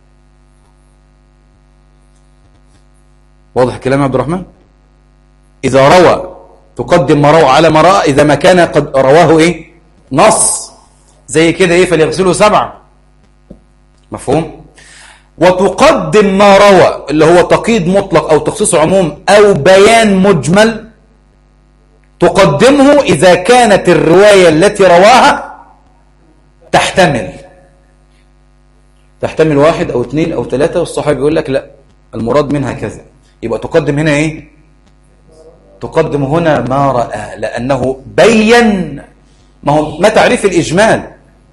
واضح كلام عبد الرحمن إذا روى تقدم ما روى على ما رأى إذا ما كان قد رواه إيه نص زي كده إيه فليغسله سبعة مفهوم وتقدم ما روى اللي هو تقييد مطلق أو تخصيص عموم أو بيان مجمل تقدمه إذا كانت الرواية التي رواها تحتمل تحتمل واحد أو اثنين أو ثلاثة والصحابي يقول لك لا المراد منها كذا يبقى تقدم هنا إيه تقدم هنا ما رأى لأنه بين ما هو ما تعريف الإجمال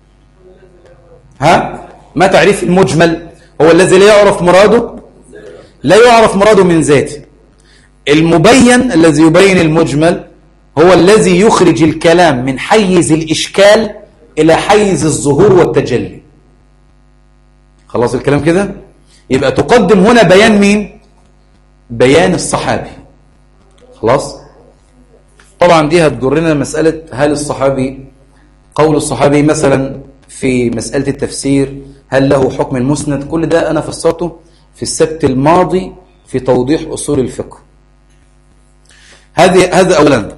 ها ما تعريف المجمل هو الذي لا يعرف مراده لا يعرف مراده من ذاته المبين الذي يبين المجمل هو الذي يخرج الكلام من حيز الإشكال إلى حيز الظهور والتجلي خلاص الكلام كده يبقى تقدم هنا بيان مين بيان الصحابي خلاص طبعا دي هتجرنا مسألة هل الصحابي قول الصحابي مثلا في مسألة التفسير هل له حكم المسند كل ده أنا فسرته في السبت الماضي في توضيح أصول الفقه هذه هذا أولا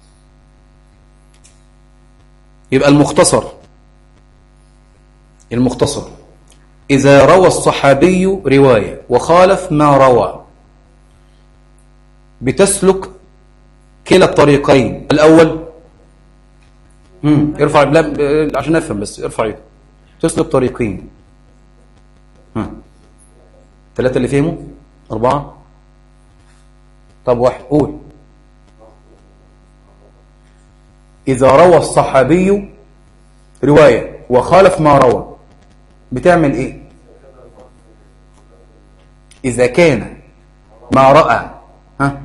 يبقى المختصر المختصر إذا روى الصحابي رواية وخالف ما روى بتسلك كلا الطريقين الأول مم. ارفع لا عشان نفهم بس ارفع ايدك تسلك طريقين ها ثلاثة اللي فهموا أربعة طب واحد قول إذا روى الصحابي رواية وخالف ما روى بتعمل إيه إذا كان ما رأى ها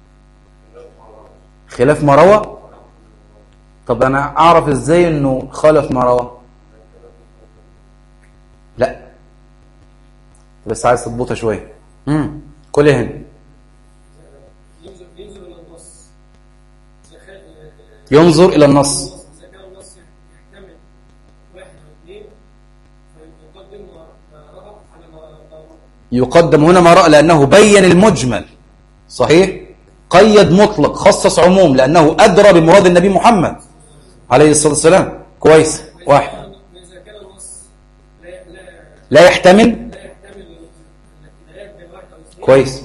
خلاف ما روى طب أنا أعرف إزاي أنه خالف ما روى لا بس عايز تضبطها شوية امم كل هنا ينظر إلى النص يقدم هنا ما رأى لأنه بين المجمل صحيح قيد مطلق خصص عموم لأنه أدرى بمراد النبي محمد عليه الصلاة والسلام كويس واحد لا يحتمل كويس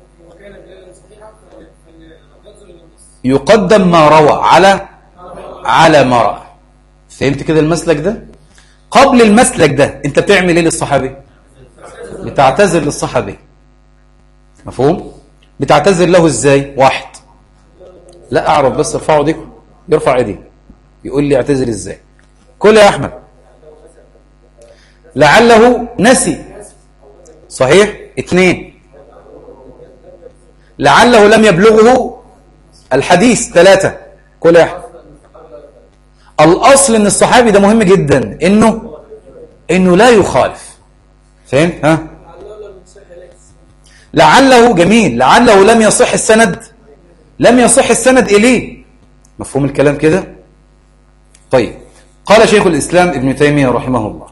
يقدم ما روى على على ما رأى فهمت كده المسلك ده قبل المسلك ده انت بتعمل ايه للصحابي بتعتذر للصحابي مفهوم بتعتذر له ازاي واحد لا اعرف بس ارفعوا ايديكم يرفع ايديه يقول لي اعتذر ازاي كل يا احمد لعله نسي صحيح اثنين لعله لم يبلغه الحديث ثلاثة كل يا احمد الاصل ان الصحابي ده مهم جدا انه انه لا يخالف فهمت ها لعله جميل لعله لم يصح السند لم يصح السند إليه مفهوم الكلام كده طيب قال شيخ الإسلام ابن تيمية رحمه الله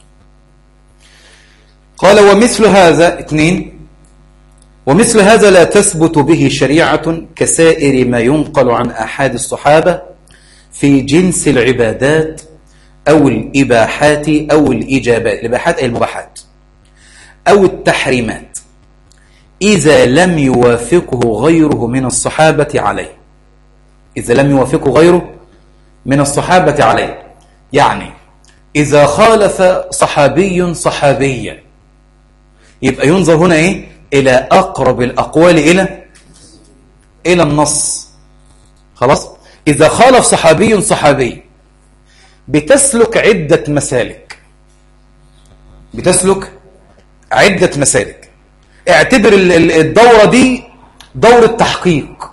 قال ومثل هذا اثنين ومثل هذا لا تثبت به شريعة كسائر ما ينقل عن أحد الصحابة في جنس العبادات أو الإباحات أو الإجابات الإباحات أي المباحات أو التحريمات إذا لم يوافقه غيره من الصحابة عليه إذا لم يوافقه غيره من الصحابة عليه يعني إذا خالف صحابي صحابيا يبقى ينظر هنا إيه إلى أقرب الأقوال إلى إلى النص خلاص إذا خالف صحابي صحابي بتسلك عدة مسالك بتسلك عدة مسالك اعتبر الدورة دي دورة تحقيق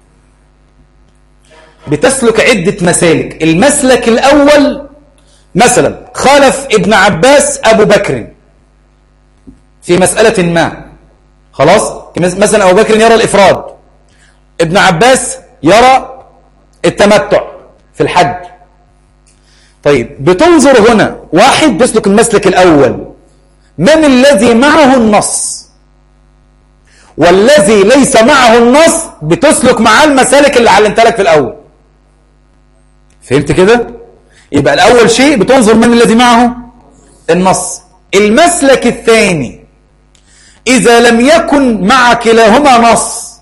بتسلك عدة مسالك المسلك الأول مثلا خالف ابن عباس أبو بكر في مسألة ما خلاص مثلا أبو بكر يرى الإفراد ابن عباس يرى التمتع في الحج طيب بتنظر هنا واحد بيسلك المسلك الأول من الذي معه النص والذي ليس معه النص بتسلك معاه المسالك اللي علمتها لك في الأول فهمت كده يبقى الأول شيء بتنظر من الذي معه النص المسلك الثاني إذا لم يكن مع كلاهما نص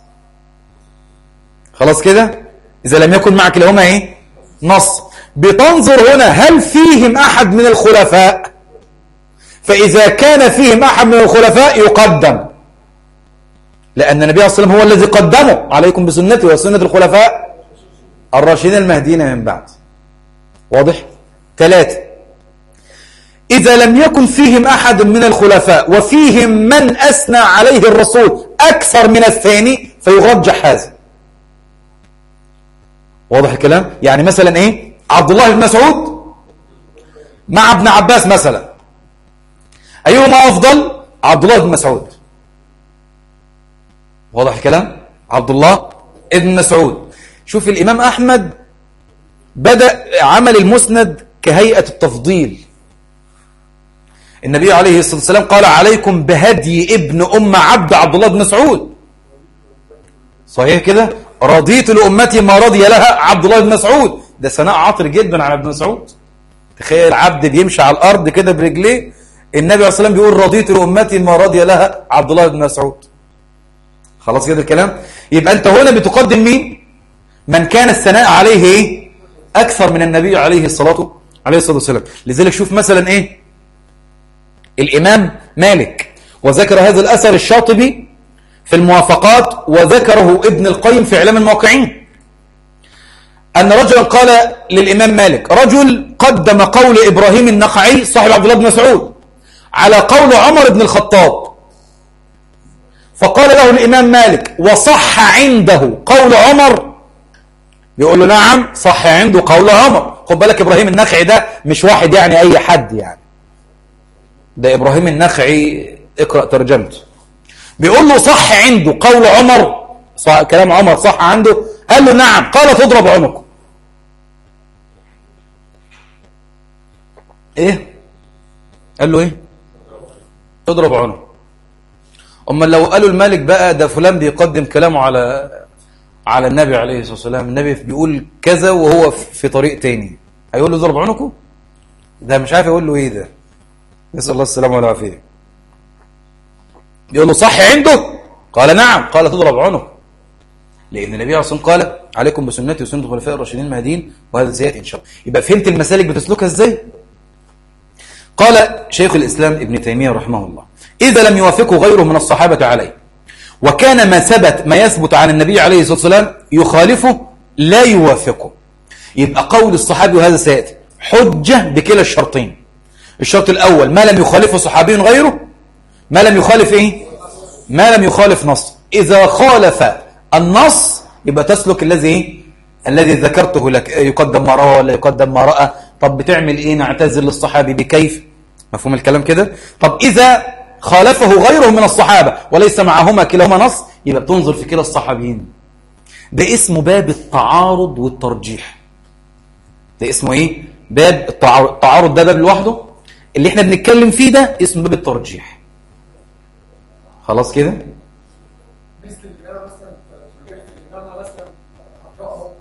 خلاص كده إذا لم يكن مع كلاهما إيه نص بتنظر هنا هل فيهم أحد من الخلفاء فإذا كان فيهم أحد من الخلفاء يقدم لأن النبي صلى الله عليه وسلم هو الذي قدمه عليكم بسنته وسنة الخلفاء الراشدين المهديين من بعد واضح؟ ثلاثة إذا لم يكن فيهم أحد من الخلفاء وفيهم من أثنى عليه الرسول أكثر من الثاني فيرجح هذا واضح الكلام؟ يعني مثلا إيه؟ عبد الله بن مسعود مع ابن عباس مثلا أيهما أفضل؟ عبد الله بن مسعود واضح الكلام؟ عبد الله ابن مسعود شوف الإمام أحمد بدأ عمل المسند كهيئة التفضيل النبي عليه الصلاة والسلام قال عليكم بهدي ابن أم عبد عبد الله بن مسعود صحيح كده رضيت لأمتي ما رضي لها عبد الله بن مسعود ده ثناء عاطر جدا على ابن مسعود تخيل عبد بيمشي على الأرض كده برجليه النبي عليه الصلاة والسلام بيقول رضيت لأمتي ما رضي لها عبد الله بن مسعود خلاص كده الكلام يبقى أنت هنا بتقدم مين من كان الثناء عليه إيه؟ أكثر من النبي عليه الصلاة عليه الصلاة والسلام لذلك شوف مثلا إيه الإمام مالك وذكر هذا الأثر الشاطبي في الموافقات وذكره ابن القيم في إعلام الموقعين أن رجلا قال للإمام مالك رجل قدم قول إبراهيم النخعي صاحب عبد الله بن مسعود على قول عمر بن الخطاب فقال له الإمام مالك وصح عنده قول عمر يقول له نعم صح عنده قول عمر خد بالك إبراهيم النخعي ده مش واحد يعني أي حد يعني ده إبراهيم النخعي اقرأ ترجمته بيقول له صح عنده قول عمر صح كلام عمر صح عنده قال له نعم قال تضرب عنقه ايه قال له ايه تضرب عنقه اما لو قالوا الملك بقى ده فلان بيقدم كلامه على على النبي عليه الصلاه والسلام النبي بيقول كذا وهو في طريق تاني هيقول له ضرب عنقه ده مش عارف يقول له ايه ده نسال الله السلامه والعافيه يقول له صح عنده قال نعم قال تضرب عنقه لان النبي عليه الصلاه والسلام قال عليكم بسنتي وسنه الخلفاء الراشدين المهديين وهذا سياتي ان شاء الله يبقى فهمت المسالك بتسلكها ازاي قال شيخ الاسلام ابن تيميه رحمه الله اذا لم يوافقه غيره من الصحابه عليه وكان ما ثبت ما يثبت عن النبي عليه الصلاه والسلام يخالفه لا يوافقه يبقى قول الصحابي وهذا سياتي حجه بكلا الشرطين الشرط الاول ما لم يخالفه صحابي غيره ما لم يخالف ايه ما لم يخالف نص اذا خالف النص يبقى تسلك الذي ايه الذي ذكرته لك يقدم ما روى ولا يقدم ما راى طب بتعمل ايه نعتذر للصحابي بكيف مفهوم الكلام كده طب اذا خالفه غيره من الصحابه وليس معهما كلاهما نص يبقى بتنظر في كلا الصحابيين ده اسمه باب التعارض والترجيح ده اسمه ايه باب التعارض التعارض ده باب لوحده اللي احنا بنتكلم فيه ده اسمه باب الترجيح خلاص كده مثل الإمام مثلا رجعت الإمام مثلا أقرأه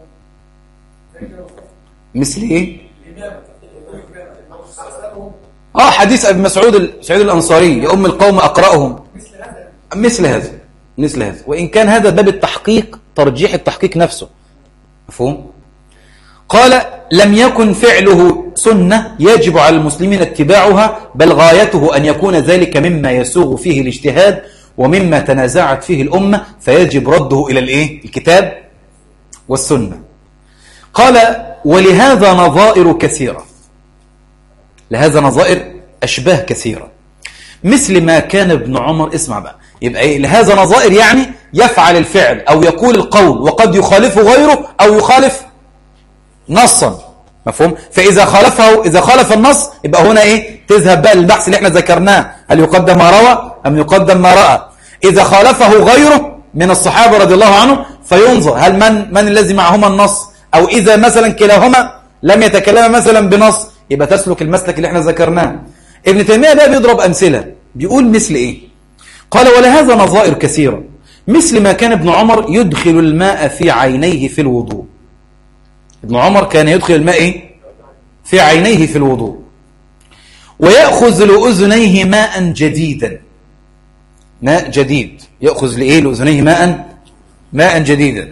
مثل ايه الإمام الإمام أسألهم اه حديث ابي مسعود سعيد الانصاري يا ام القوم اقراهم مثل هذا مثل هذا مثل هذا وان كان هذا باب التحقيق ترجيح التحقيق نفسه مفهوم قال لم يكن فعله سنة يجب على المسلمين اتباعها بل غايته أن يكون ذلك مما يسوغ فيه الاجتهاد ومما تنازعت فيه الأمة فيجب رده إلى الإيه؟ الكتاب والسنة قال ولهذا نظائر كثيرة لهذا نظائر أشباه كثيرة مثل ما كان ابن عمر اسمع بقى يبقى إيه لهذا نظائر يعني يفعل الفعل أو يقول القول وقد يخالفه غيره أو يخالف نصا مفهوم فإذا خالفه إذا خالف النص يبقى هنا إيه تذهب بقى للبحث اللي احنا ذكرناه هل يقدم ما روى أم يقدم ما رأى إذا خالفه غيره من الصحابة رضي الله عنهم فينظر هل من من الذي معهما النص أو إذا مثلا كلاهما لم يتكلم مثلا بنص يبقى تسلك المسلك اللي احنا ذكرناه ابن تيمية بقى بيضرب أمثلة بيقول مثل إيه قال ولهذا نظائر كثيرة مثل ما كان ابن عمر يدخل الماء في عينيه في الوضوء ابن عمر كان يدخل الماء إيه؟ في عينيه في الوضوء ويأخذ لأذنيه ماء جديدا ماء جديد يأخذ لإيه لأذنيه ماء ماء جديدا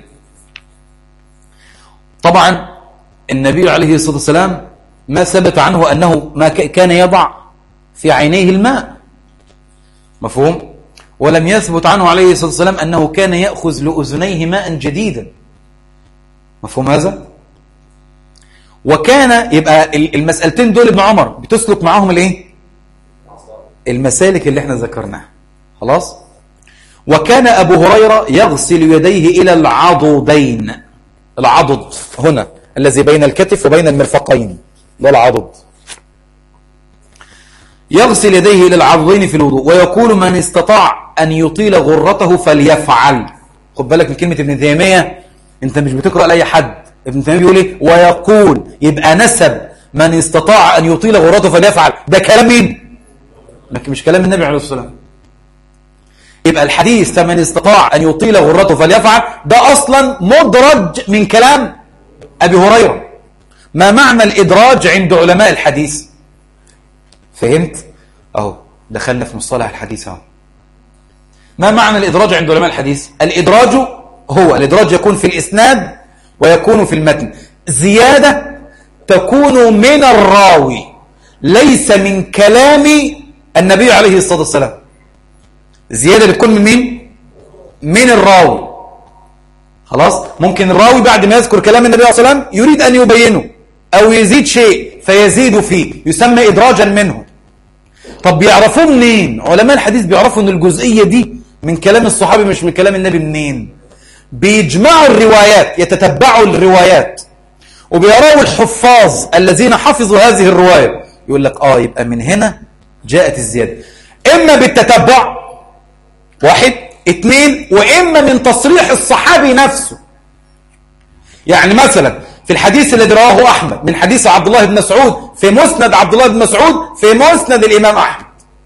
طبعا النبي عليه الصلاة والسلام ما ثبت عنه أنه ما كان يضع في عينيه الماء مفهوم ولم يثبت عنه عليه الصلاة والسلام أنه كان يأخذ لأذنيه ماء جديدا مفهوم هذا وكان يبقى المسألتين دول ابن عمر بتسلك معاهم الايه المسالك اللي احنا ذكرناها خلاص وكان أبو هريرة يغسل يديه إلى العضدين العضد هنا الذي بين الكتف وبين المرفقين ده العضد يغسل يديه إلى العضدين في الوضوء ويقول من استطاع أن يطيل غرته فليفعل خد بالك من كلمة ابن تيمية انت مش بتقرأ لأي حد ابن تيمية بيقول ايه ويقول يبقى نسب من استطاع أن يطيل غرته فليفعل ده كلام مين لكن مش كلام النبي عليه الصلاة والسلام يبقى الحديث فمن استطاع أن يطيل غرته فليفعل ده أصلا مدرج من كلام أبي هريرة ما معنى الإدراج عند علماء الحديث فهمت أهو دخلنا في مصطلح الحديث أهو ما معنى الإدراج عند علماء الحديث الإدراج هو الإدراج يكون في الإسناد ويكون في المتن زيادة تكون من الراوي ليس من كلام النبي عليه الصلاة والسلام زيادة بتكون من مين؟ من الراوي خلاص ممكن الراوي بعد ما يذكر كلام النبي صلى الله عليه وسلم يريد أن يبينه أو يزيد شيء فيزيد فيه يسمى إدراجا منه طب بيعرفوه منين علماء الحديث بيعرفوا ان الجزئية دي من كلام الصحابي مش من كلام النبي منين بيجمعوا الروايات يتتبعوا الروايات وبيروا الحفاظ الذين حفظوا هذه الرواية يقول لك آه يبقى من هنا جاءت الزيادة إما بالتتبع واحد اثنين وإما من تصريح الصحابي نفسه يعني مثلا في الحديث الذي رواه أحمد من حديث عبد الله بن مسعود في مسند عبد الله بن مسعود في مسند الإمام أحمد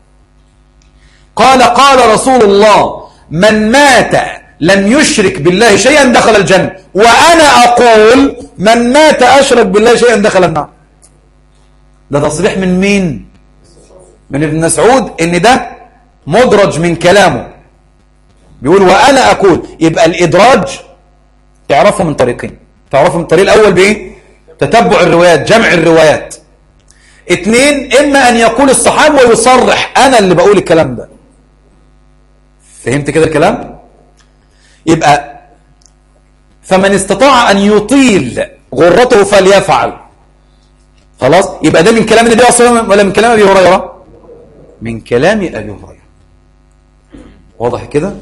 قال قال رسول الله من مات لم يشرك بالله شيئا دخل الجنة وأنا أقول من مات أشرك بالله شيئا دخل النار ده تصريح من مين من ابن مسعود ان ده مدرج من كلامه بيقول وأنا أقول يبقى الإدراج تعرفه من طريقين تعرفه من الطريق الأول بإيه تتبع الروايات جمع الروايات اثنين إما أن يقول الصحابي ويصرح أنا اللي بقول الكلام ده فهمت كده الكلام يبقى فمن استطاع أن يطيل غرته فليفعل خلاص يبقى ده من كلام النبي صلى الله عليه وسلم ولا من كلام أبي هريرة من كلام أبي هريرة واضح كده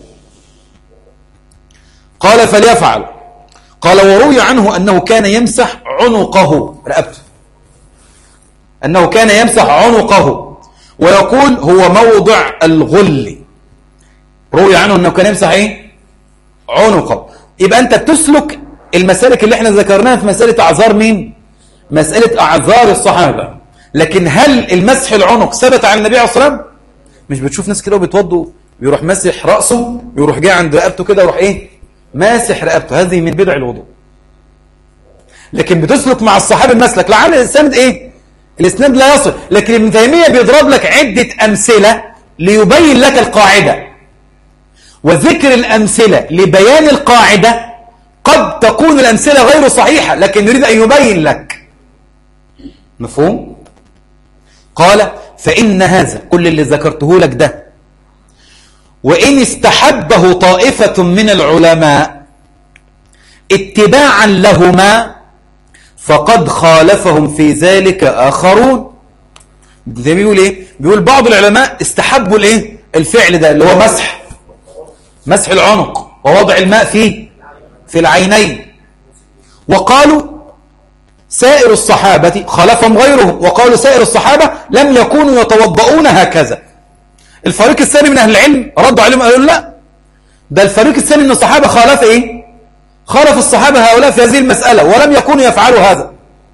قال فليفعل قال وروي عنه أنه كان يمسح عنقه رقبته أنه كان يمسح عنقه ويقول هو موضع الغل روي عنه أنه كان يمسح إيه عنقه يبقى أنت بتسلك المسالك اللي احنا ذكرناها في مسألة أعذار مين مسألة أعذار الصحابة لكن هل المسح العنق ثبت عن النبي عليه الصلاة والسلام مش بتشوف ناس كده وبيتوضوا بيروح مسح رأسه ويروح جاي عند رقبته كده ويروح ايه ماسح رقبته هذه من بدع الوضوء لكن بتسلك مع الصحابة المسلك لعل الاسناد ايه الاسناد لا يصل لكن ابن تيمية بيضرب لك عدة أمثلة ليبين لك القاعدة وذكر الأمثلة لبيان القاعدة قد تكون الأمثلة غير صحيحة لكن يريد أن يبين لك مفهوم؟ قال فإن هذا كل اللي ذكرته لك ده وإن استحبه طائفة من العلماء اتباعا لهما فقد خالفهم في ذلك آخرون ده بيقول إيه؟ بيقول بعض العلماء استحبوا الإيه؟ الفعل ده اللي هو مسح مسح العنق ووضع الماء فيه في العينين وقالوا سائر الصحابة خالفهم غيرهم وقالوا سائر الصحابة لم يكونوا يتوضؤون هكذا الفريق الثاني من أهل العلم ردوا عليهم قالوا لا ده الفريق الثاني من الصحابة خالف إيه خالف الصحابة هؤلاء في هذه المسألة ولم يكونوا يفعلوا هذا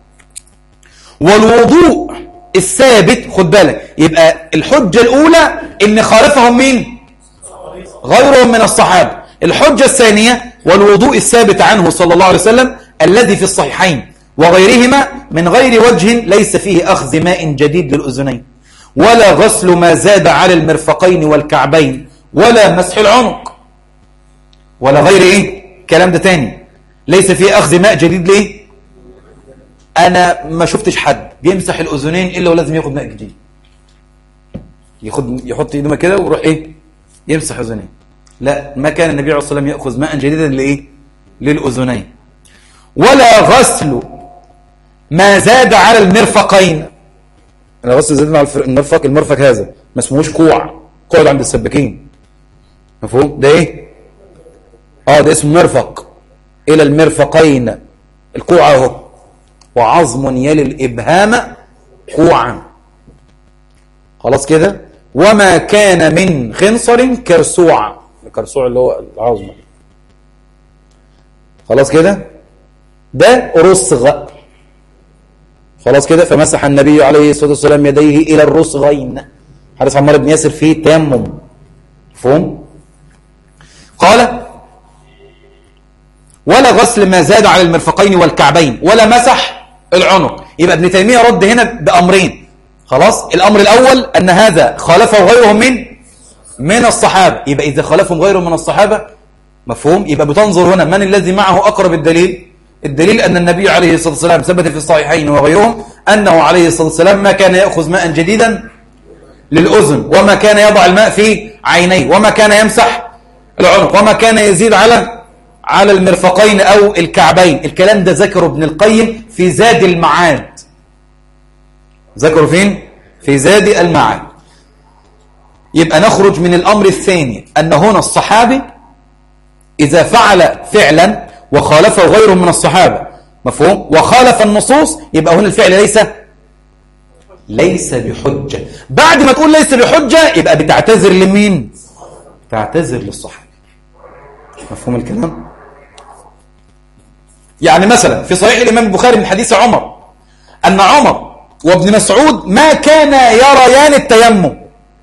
والوضوء الثابت خد بالك يبقى الحجة الأولى إن خالفهم مين غيرهم من الصحابة الحجة الثانية والوضوء الثابت عنه صلى الله عليه وسلم الذي في الصحيحين وغيرهما من غير وجه ليس فيه أخذ ماء جديد للأذنين ولا غسل ما زاد على المرفقين والكعبين ولا مسح العنق ولا غير إيه كلام ده تاني ليس فيه أخذ ماء جديد ليه أنا ما شفتش حد بيمسح الأذنين إلا ولازم ياخد ماء جديد ياخد يحط ايده كده ويروح ايه يمسح اذنيه لا ما كان النبي عليه الصلاه والسلام ياخذ ماء جديدا لايه للاذنين ولا غسل ما زاد على المرفقين انا غسل زاد على الفر- المرفق المرفق هذا ما اسمهوش كوع كوع ده عند السباكين مفهوم ده ايه اه ده اسمه مرفق الى المرفقين الكوع اهو وعظم يلي الابهام كوعا خلاص كده وما كان من خنصر كرسوعا الكرسوع اللي هو العظمه خلاص كده ده رصغ خلاص كده فمسح النبي عليه الصلاه والسلام يديه الى الرصغين حديث عمار بن ياسر فيه تيمم مفهوم قال ولا غسل ما زاد على المرفقين والكعبين ولا مسح العنق يبقى ابن تيمية رد هنا بأمرين خلاص الأمر الأول أن هذا خالفه غيره من من الصحابة يبقى إذا خالفهم غيره من الصحابة مفهوم يبقى بتنظر هنا من الذي معه أقرب الدليل الدليل أن النبي عليه الصلاة والسلام ثبت في الصحيحين وغيرهم أنه عليه الصلاة والسلام ما كان يأخذ ماء جديدا للأذن وما كان يضع الماء في عينيه وما كان يمسح العنق وما كان يزيد على على المرفقين أو الكعبين الكلام ده ذكره ابن القيم في زاد المعاد ذكره فين؟ في زاد المعاد يبقى نخرج من الأمر الثاني أن هنا الصحابي إذا فعل فعلا وخالفه غيره من الصحابة مفهوم؟ وخالف النصوص يبقى هنا الفعل ليس ليس بحجة بعد ما تقول ليس بحجة يبقى بتعتذر لمين؟ تعتذر للصحابي مفهوم الكلام؟ يعني مثلا في صحيح الإمام البخاري من حديث عمر أن عمر وابن مسعود ما كان يريان التيمم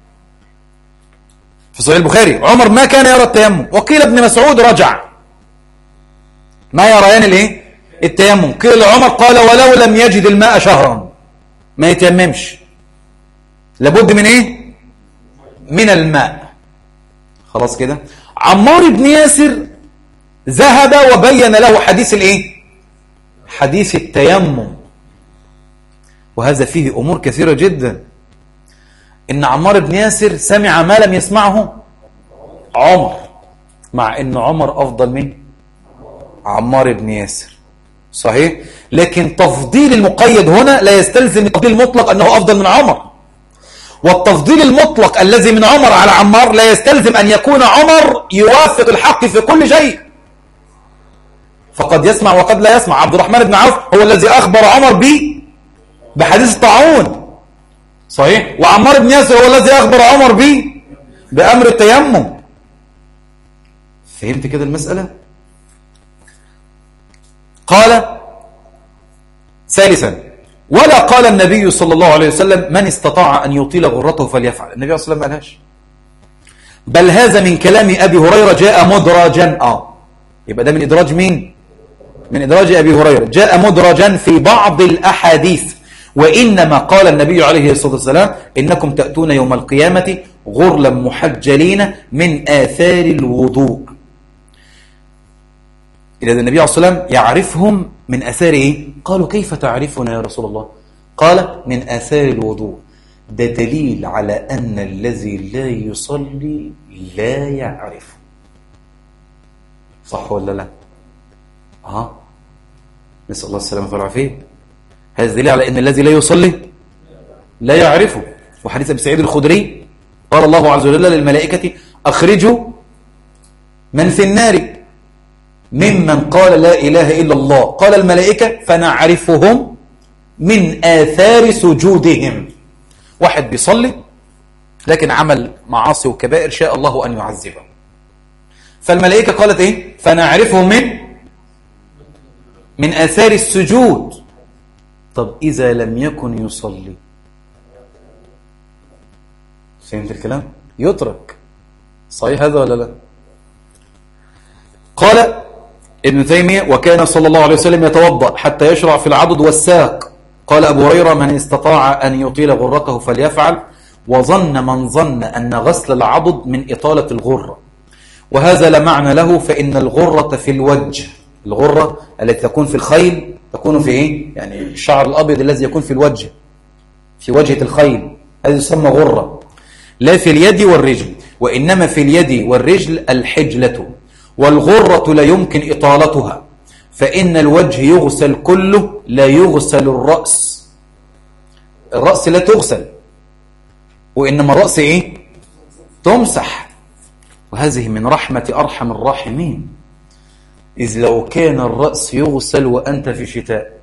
في صحيح البخاري عمر ما كان يرى التيمم وقيل ابن مسعود رجع ما يريان الايه التيمم قيل عمر قال ولو لم يجد الماء شهرا ما يتيممش لابد من ايه من الماء خلاص كده عمار بن ياسر ذهب وبين له حديث الايه حديث التيمم وهذا فيه امور كثيره جدا ان عمار بن ياسر سمع ما لم يسمعه عمر مع ان عمر افضل من عمار بن ياسر صحيح لكن تفضيل المقيد هنا لا يستلزم التفضيل المطلق انه افضل من عمر والتفضيل المطلق الذي من عمر على عمار لا يستلزم ان يكون عمر يوافق الحق في كل شيء فقد يسمع وقد لا يسمع عبد الرحمن بن عوف هو الذي اخبر عمر به بحديث الطاعون صحيح وعمار بن ياسر هو الذي اخبر عمر به بامر التيمم فهمت كده المساله قال ثالثا ولا قال النبي صلى الله عليه وسلم من استطاع أن يطيل غرته فليفعل النبي صلى الله عليه وسلم ما قالهاش بل هذا من كلام أبي هريرة جاء مدرجا آه يبقى ده من إدراج مين من إدراج أبي هريرة جاء مدرجا في بعض الأحاديث وإنما قال النبي عليه الصلاة والسلام إنكم تأتون يوم القيامة غرلا محجلين من آثار الوضوء إذا النبي عليه الصلاة والسلام يعرفهم من أثار إيه؟ قالوا كيف تعرفنا يا رسول الله؟ قال من آثار الوضوء ده دليل على أن الذي لا يصلي لا يعرف صح ولا لا؟ اه نسأل الله السلامة والعافية هذا دليل على أن الذي لا يصلي لا يعرفه وحديث أبي سعيد الخدري قال الله عز وجل للملائكة أخرجوا من في النار ممن قال لا إله إلا الله قال الملائكة فنعرفهم من آثار سجودهم واحد بيصلي لكن عمل معاصي وكبائر شاء الله أن يعذبه فالملائكة قالت إيه فنعرفهم من من آثار السجود طب إذا لم يكن يصلي فهمت الكلام يترك صحيح هذا ولا لا قال ابن تيمية وكان صلى الله عليه وسلم يتوضأ حتى يشرع في العضد والساق قال أبو هريرة من استطاع أن يطيل غرته فليفعل وظن من ظن أن غسل العضد من إطالة الغرة وهذا لا معنى له فإن الغرة في الوجه الغرة التي تكون في الخيل تكون في إيه؟ يعني الشعر الأبيض الذي يكون في الوجه في وجهة الخيل هذا يسمى غرة لا في اليد والرجل وإنما في اليد والرجل الحجلة والغرة لا يمكن إطالتها فإن الوجه يغسل كله لا يغسل الرأس الرأس لا تغسل وإنما الرأس إيه؟ تمسح وهذه من رحمة أرحم الراحمين إذ لو كان الرأس يغسل وأنت في شتاء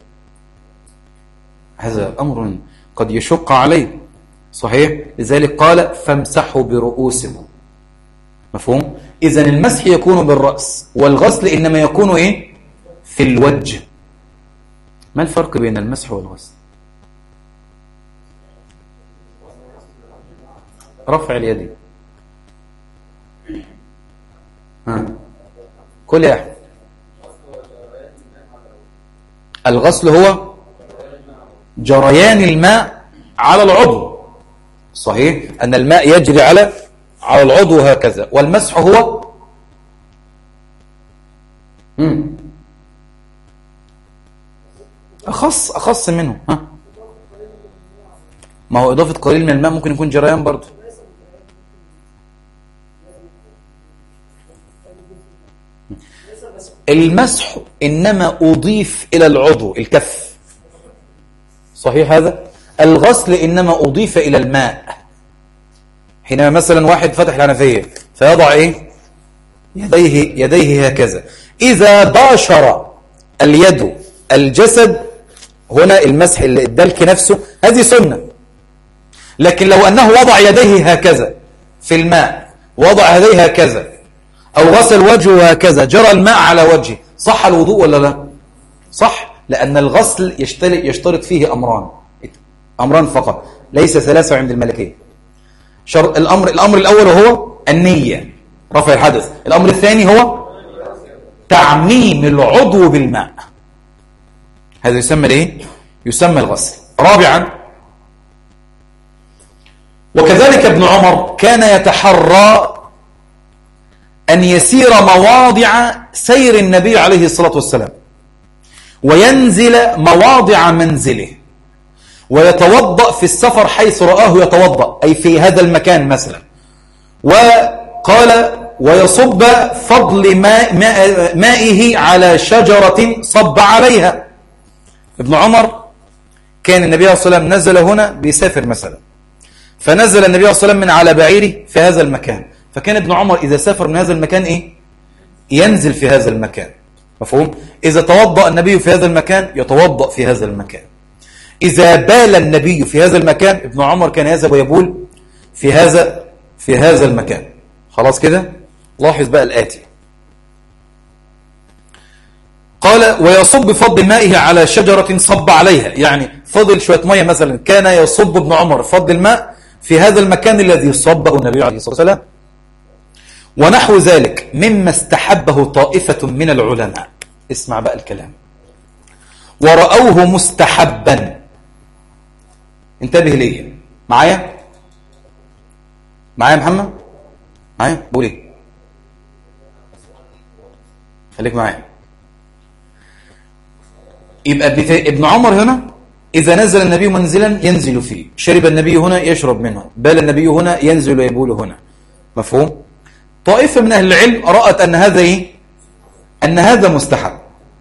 هذا أمر قد يشق عليه صحيح لذلك قال فامسحوا برؤوسكم مفهوم إذا المسح يكون بالرأس والغسل إنما يكون إيه في الوجه ما الفرق بين المسح والغسل رفع اليد ها كل يا أحمد الغسل هو جريان الماء على العضو صحيح أن الماء يجري على على العضو هكذا والمسح هو مم. أخص أخص منه ها ما هو إضافة قليل من الماء ممكن يكون جريان برضه المسح إنما أضيف إلى العضو الكف صحيح هذا الغسل إنما أضيف إلى الماء حينما مثلا واحد فتح الحنفية فيضع إيه يديه, يديه هكذا إذا باشر اليد الجسد هنا المسح الدلك نفسه هذه سنة لكن لو أنه وضع يديه هكذا في الماء وضع يديه هكذا أو غسل وجهه هكذا جرى الماء على وجهه صح الوضوء ولا لا صح لأن الغسل يشترط فيه أمران أمران فقط ليس ثلاثة عند الملكية شر... الأمر الأمر الأول هو النية رفع الحدث الأمر الثاني هو تعميم العضو بالماء هذا يسمى الايه يسمى الغسل رابعا وكذلك ابن عمر كان يتحرى أن يسير مواضع سير النبي عليه الصلاة والسلام وينزل مواضع منزله ويتوضأ في السفر حيث رآه يتوضأ أي في هذا المكان مثلا وقال ويصب فضل ماء ماء مائه على شجرة صب عليها ابن عمر كان النبي عليه الصلاة والسلام نزل هنا بيسافر مثلا فنزل النبي عليه الصلاة والسلام من على بعيره في هذا المكان فكان ابن عمر إذا سافر من هذا المكان إيه؟ ينزل في هذا المكان مفهوم؟ إذا توضأ النبي في هذا المكان يتوضأ في هذا المكان إذا بال النبي في هذا المكان ابن عمر كان يذهب ويبول في هذا في هذا المكان خلاص كده لاحظ بقى الآتي قال ويصب فضل مائه على شجرة صب عليها يعني فضل شوية مية مثلا كان يصب ابن عمر فضل الماء في هذا المكان الذي صبه النبي عليه الصلاة والسلام ونحو ذلك مما استحبه طائفة من العلماء اسمع بقى الكلام ورأوه مستحبا انتبه ليه معايا معايا محمد معايا بقول ايه خليك معايا يبقى ابن عمر هنا إذا نزل النبي منزلا ينزل فيه شرب النبي هنا يشرب منه بال النبي هنا ينزل ويبول هنا مفهوم طائفة من أهل العلم رأت أن هذا إيه؟ أن هذا مستحب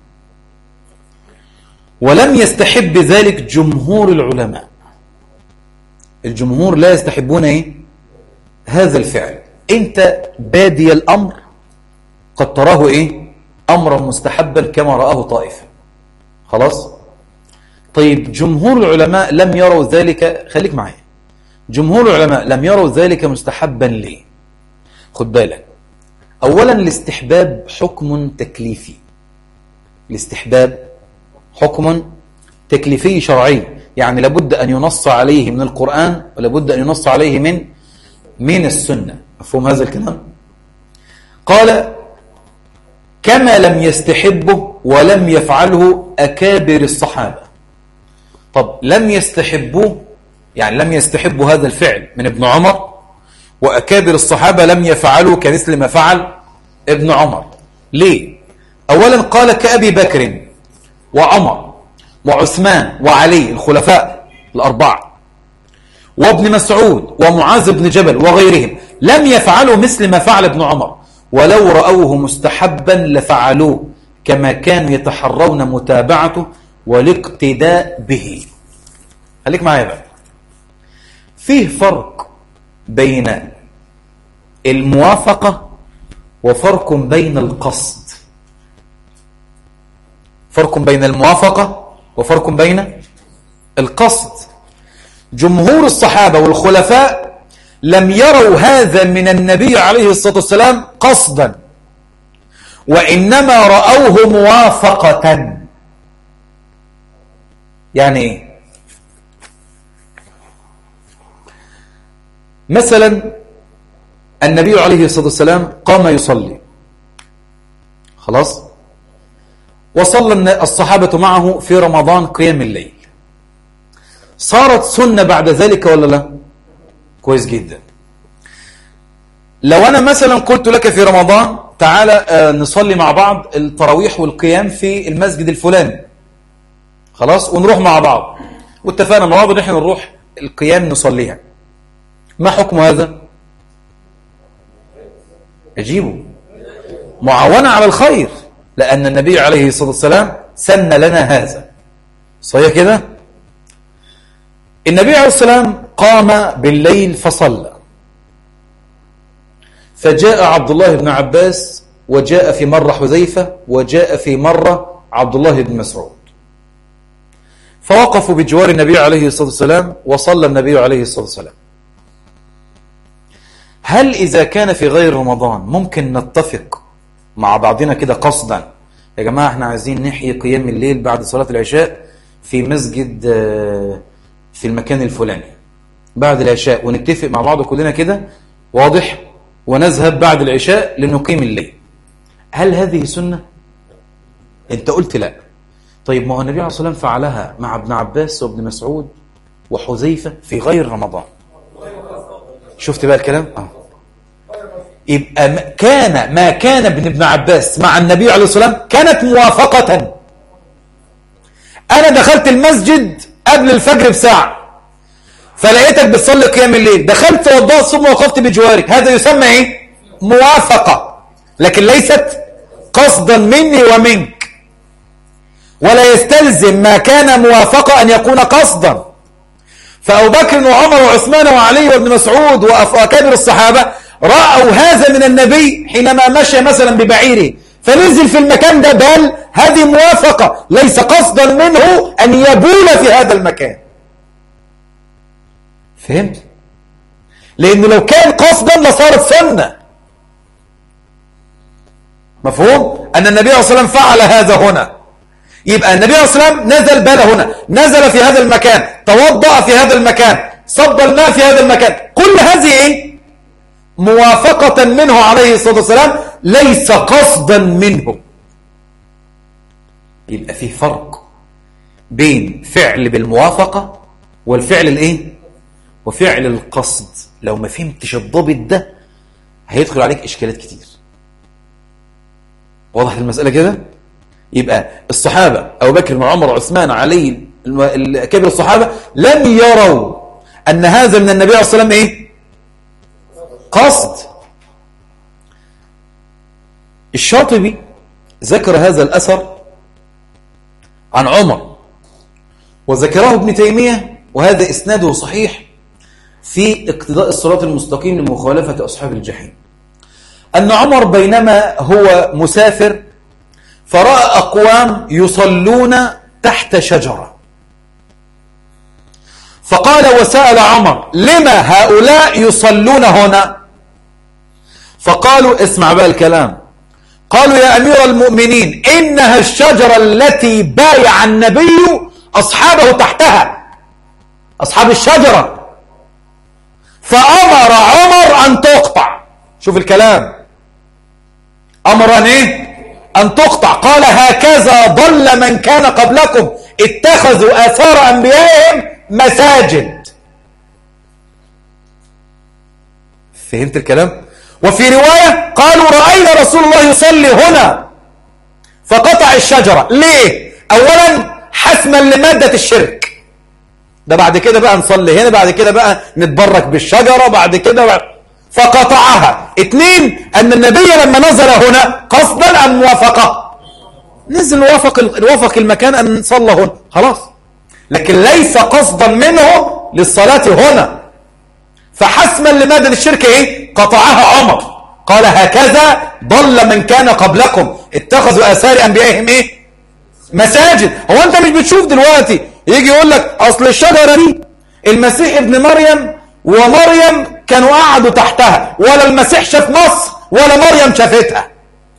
ولم يستحب ذلك جمهور العلماء الجمهور لا يستحبون إيه؟ هذا الفعل أنت بادي الأمر قد تراه إيه؟ أمرا مستحبا كما رآه طائفة خلاص طيب جمهور العلماء لم يروا ذلك خليك معي جمهور العلماء لم يروا ذلك مستحبا ليه خد بالك أولا الاستحباب حكم تكليفي الاستحباب حكم تكليفي شرعي يعني لابد أن ينص عليه من القرآن ولابد أن ينص عليه من من السنة مفهوم هذا الكلام قال كما لم يستحبه ولم يفعله أكابر الصحابة طب لم يستحبوه يعني لم يستحبوا هذا الفعل من ابن عمر وأكابر الصحابة لم يفعلوا كمثل ما فعل ابن عمر ليه؟ أولا قال كأبي بكر وعمر وعثمان وعلي الخلفاء الأربعة وابن مسعود ومعاذ بن جبل وغيرهم لم يفعلوا مثل ما فعل ابن عمر ولو رأوه مستحبا لفعلوه كما كانوا يتحرون متابعته والاقتداء به خليك معايا بقى فيه فرق بين الموافقة وفرق بين القصد فرق بين الموافقة وفرق بين القصد جمهور الصحابة والخلفاء لم يروا هذا من النبي عليه الصلاة والسلام قصدا وإنما رأوه موافقة يعني إيه مثلا النبي عليه الصلاة والسلام قام يصلي خلاص وصلى الصحابة معه في رمضان قيام الليل صارت سنة بعد ذلك ولا لا كويس جدا لو أنا مثلا قلت لك في رمضان تعالى آه، نصلي مع بعض التراويح والقيام في المسجد الفلاني خلاص ونروح مع بعض واتفقنا مع بعض ان احنا نروح القيام نصليها ما حكم هذا اجيبه معاونة على الخير لأن النبي عليه الصلاة والسلام سن لنا هذا صحيح كده النبي عليه الصلاة والسلام قام بالليل فصلى فجاء عبد الله بن عباس وجاء في مرة حذيفة وجاء في مرة عبد الله بن مسعود فوقفوا بجوار النبي عليه الصلاة والسلام وصلى النبي عليه الصلاة والسلام هل إذا كان في غير رمضان ممكن نتفق مع بعضنا كده قصدا يا جماعة احنا عايزين نحيي قيام الليل بعد صلاة العشاء في مسجد آه، في المكان الفلاني بعد العشاء ونتفق مع بعض كلنا كده واضح ونذهب بعد العشاء لنقيم الليل هل هذه سنة؟ انت قلت لا طيب ما هو النبي عليه الصلاة والسلام فعلها مع ابن عباس وابن مسعود وحذيفة في غير رمضان شفت بقى الكلام؟ اه يبقى ما- كان ما كان ابن ابن عباس مع النبي عليه الصلاة والسلام كانت موافقة أنا دخلت المسجد قبل الفجر بساعة فلقيتك بتصلي قيام الليل دخلت وضاء الصبح ووقفت بجوارك هذا يسمى ايه موافقة لكن ليست قصدا مني ومنك ولا يستلزم ما كان موافقة أن يكون قصدا فأبو بكر وعمر وعثمان وعلي وابن مسعود وأف- وأكابر الصحابة رأوا هذا من النبي حينما مشى مثلا ببعيره فنزل في المكان ده بل هذه موافقة ليس قصدا منه أن يبول في هذا المكان فهمت؟ لأنه لو كان قصدا لصارت سنة مفهوم؟ أن النبي عليه الصلاة والسلام فعل هذا هنا يبقى النبي عليه الصلاة والسلام نزل بال هنا نزل في هذا المكان توضأ في هذا المكان صب الماء في هذا المكان كل هذه ايه موافقة منه عليه الصلاة والسلام ليس قصدا منه يبقى في فرق بين فعل بالموافقة والفعل الايه وفعل القصد لو ما فهمتش الضابط ده هيدخل عليك اشكالات كتير واضح المسألة كده يبقى الصحابة أبو بكر وعمر وعثمان علي الم- ال- كبر الصحابة لم يروا أن هذا من النبي عليه الصلاة والسلام إيه قصد الشاطبي ذكر هذا الأثر عن عمر وذكره ابن تيمية وهذا إسناده صحيح في اقتضاء الصراط المستقيم لمخالفة أصحاب الجحيم أن عمر بينما هو مسافر فرأى أقوام يصلون تحت شجرة فقال وسأل عمر لما هؤلاء يصلون هنا فقالوا اسمع بقى الكلام قالوا يا أمير المؤمنين إنها الشجرة التي بايع النبي أصحابه تحتها أصحاب الشجرة فأمر عمر أن تقطع شوف الكلام أمر أن إيه أن تقطع قال هكذا ضل من كان قبلكم اتخذوا آثار أنبيائهم مساجد فهمت الكلام وفي رواية قالوا رأينا رسول الله يصلي هنا فقطع الشجرة ليه أولا حسما لمادة الشرك ده بعد كده بقى نصلي هنا بعد كده بقى نتبرك بالشجرة بعد كده بقى فقطعها اتنين أن النبي لما نزل هنا قصدا أم موافقة نزل وافق وافق المكان أن صلى هنا خلاص لكن ليس قصدا منه للصلاة هنا فحسما لماذا الشرك ايه قطعها عمر قال هكذا ضل من كان قبلكم اتخذوا آثار أنبيائهم ايه مساجد هو انت مش بتشوف دلوقتي يجي يقول لك اصل الشجرة دي المسيح ابن مريم ومريم كانوا قعدوا تحتها ولا المسيح شاف مصر ولا مريم شافتها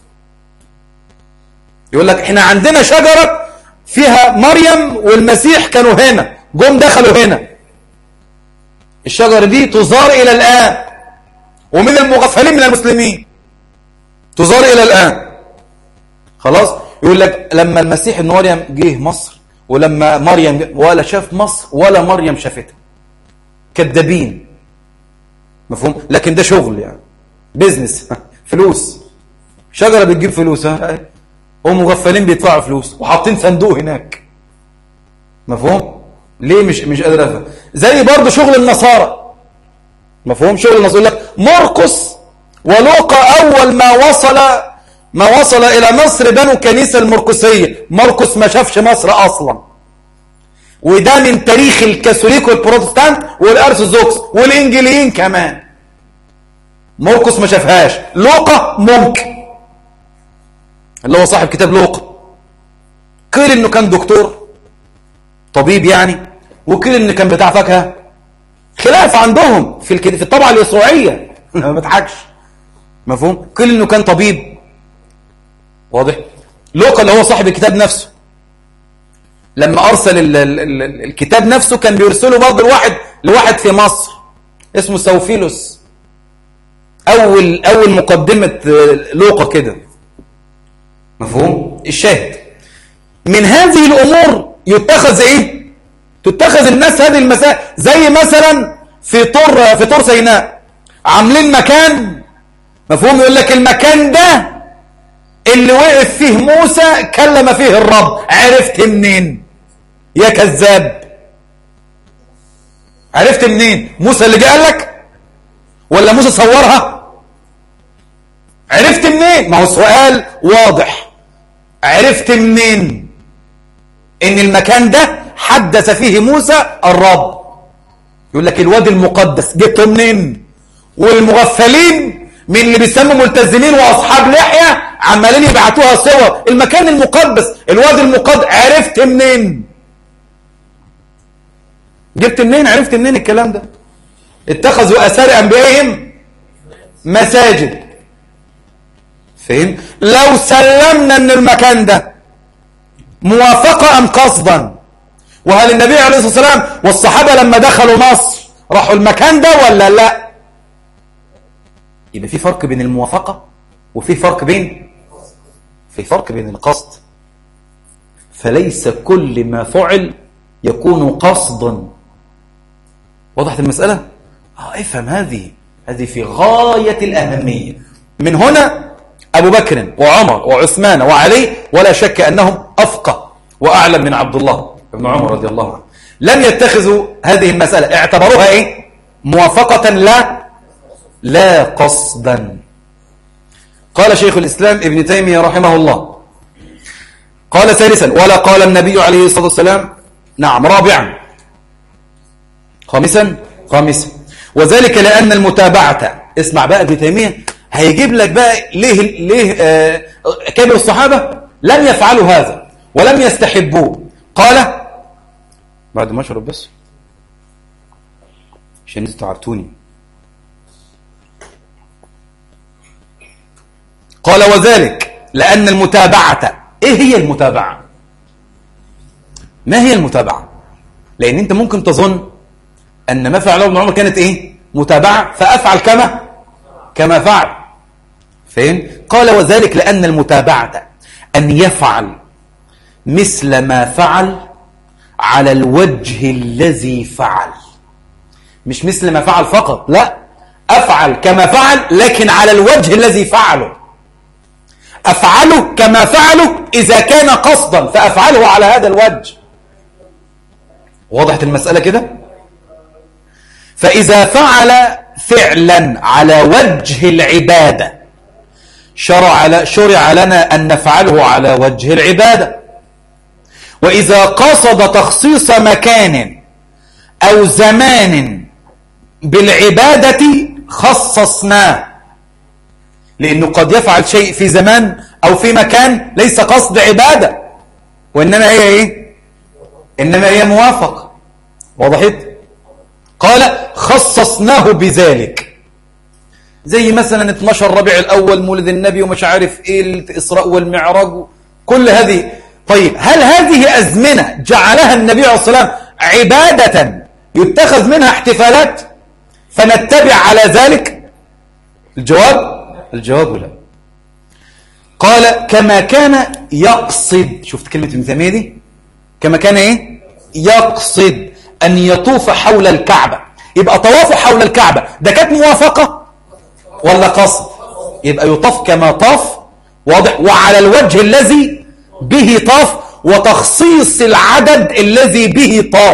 يقول لك احنا عندنا شجرة فيها مريم والمسيح كانوا هنا جم دخلوا هنا الشجرة دي تزار إلى الآن ومن المغفلين من المسلمين تزار إلى الآن خلاص يقول لك لما المسيح ابن مريم جه مصر ولما مريم جه ولا شاف مصر ولا مريم شافتها كذابين مفهوم لكن ده شغل يعني بيزنس فلوس شجرة بتجيب فلوس ها هم مغفلين بيدفعوا فلوس وحاطين صندوق هناك مفهوم ليه مش مش قادر افهم زي برضه شغل النصارى مفهوم شغل النصارى يقول لك مرقس ولوقا اول ما وصل ما وصل الى مصر بنوا الكنيسه المرقسيه مرقس ما شافش مصر اصلا وده من تاريخ الكاثوليك والبروتستانت والارثوذكس والانجليين كمان مرقس ما شافهاش لوقا ممكن اللي هو صاحب كتاب لوقا قيل انه كان دكتور طبيب يعني وقيل انه كان بتاع فاكهه خلاف عندهم في الكد... في الطبعه اليسوعيه ما بضحكش مفهوم قيل انه كان طبيب واضح لوقا اللي هو صاحب الكتاب نفسه لما ارسل ال... ال... ال... الكتاب نفسه كان بيرسله برضه لواحد لواحد في مصر اسمه سوفيلوس اول اول مقدمه لوقا كده مفهوم الشاهد من هذه الامور يتخذ ايه تتخذ الناس هذه المسائل زي مثلا في طور في طور سيناء عاملين مكان مفهوم يقول لك المكان ده اللي وقف فيه موسى كلم فيه الرب عرفت منين يا كذاب عرفت منين موسى اللي جه قال لك ولا موسى صورها عرفت منين ما هو السؤال واضح عرفت منين ان المكان ده حدث فيه موسى الرب يقول لك الوادي المقدس جبته منين والمغفلين من اللي بيسموا ملتزمين واصحاب لحيه عمالين يبعتوها صور المكان المقدس الوادي المقدس عرفت منين جبت منين عرفت منين الكلام ده اتخذوا اثار انبيائهم مساجد فهم لو سلمنا ان المكان ده موافقة ام قصدا وهل النبي عليه الصلاة والسلام والصحابة لما دخلوا مصر راحوا المكان ده ولا لا يبقى في فرق بين الموافقة وفي فرق بين في فرق بين القصد فليس كل ما فعل يكون قصدا وضحت المسألة اه افهم هذه هذه في غاية الأهمية من هنا أبو بكر وعمر وعثمان وعلي ولا شك أنهم أفقه وأعلم من عبد الله بن عمر رضي الله عنه لم يتخذوا هذه المسألة اعتبروها إيه؟ موافقة لا لا قصدا قال شيخ الإسلام ابن تيمية رحمه الله قال ثالثا ولا قال النبي عليه الصلاة والسلام نعم رابعا خامسا خامسا وذلك لأن المتابعة اسمع بقى ابن تيمية هيجيب لك بقى ليه ليه آه كبر الصحابة لم يفعلوا هذا ولم يستحبوه قال بعد ما اشرب بس عشان انتوا تعبتوني قال وذلك لأن المتابعة ايه هي المتابعة ما هي المتابعة لأن انت ممكن تظن أن ما فعله ابن عمر كانت ايه متابعة فأفعل كما كما فعل فهم قال وذلك لأن المتابعة أن يفعل مثل ما فعل على الوجه الذي فعل مش مثل ما فعل فقط لا أفعل كما فعل لكن على الوجه الذي فعله أفعله كما فعله إذا كان قصدا فأفعله على هذا الوجه وضحت المسألة كده فإذا فعل فعلا على وجه العبادة شرع, شرع لنا أن نفعله على وجه العبادة وإذا قصد تخصيص مكان أو زمان بالعبادة خصصناه لأنه قد يفعل شيء في زمان أو في مكان ليس قصد عبادة وإنما هي إيه إنما هي موافقة وضحت قال خصصناه بذلك زي مثلا 12 ربيع الأول مولد النبي ومش عارف إيه الإسراء والمعراج كل هذه طيب هل هذه أزمنة جعلها النبي عليه الصلاة والسلام عبادة يتخذ منها احتفالات فنتبع على ذلك الجواب الجواب لا قال كما كان يقصد شفت كلمة المثامية دي كما كان ايه يقصد أن يطوف حول الكعبة يبقى طوافه حول الكعبة ده كانت موافقة ولا قصد يبقى يطاف كما طاف واضح وعلى الوجه الذي به طاف وتخصيص العدد الذي به طاف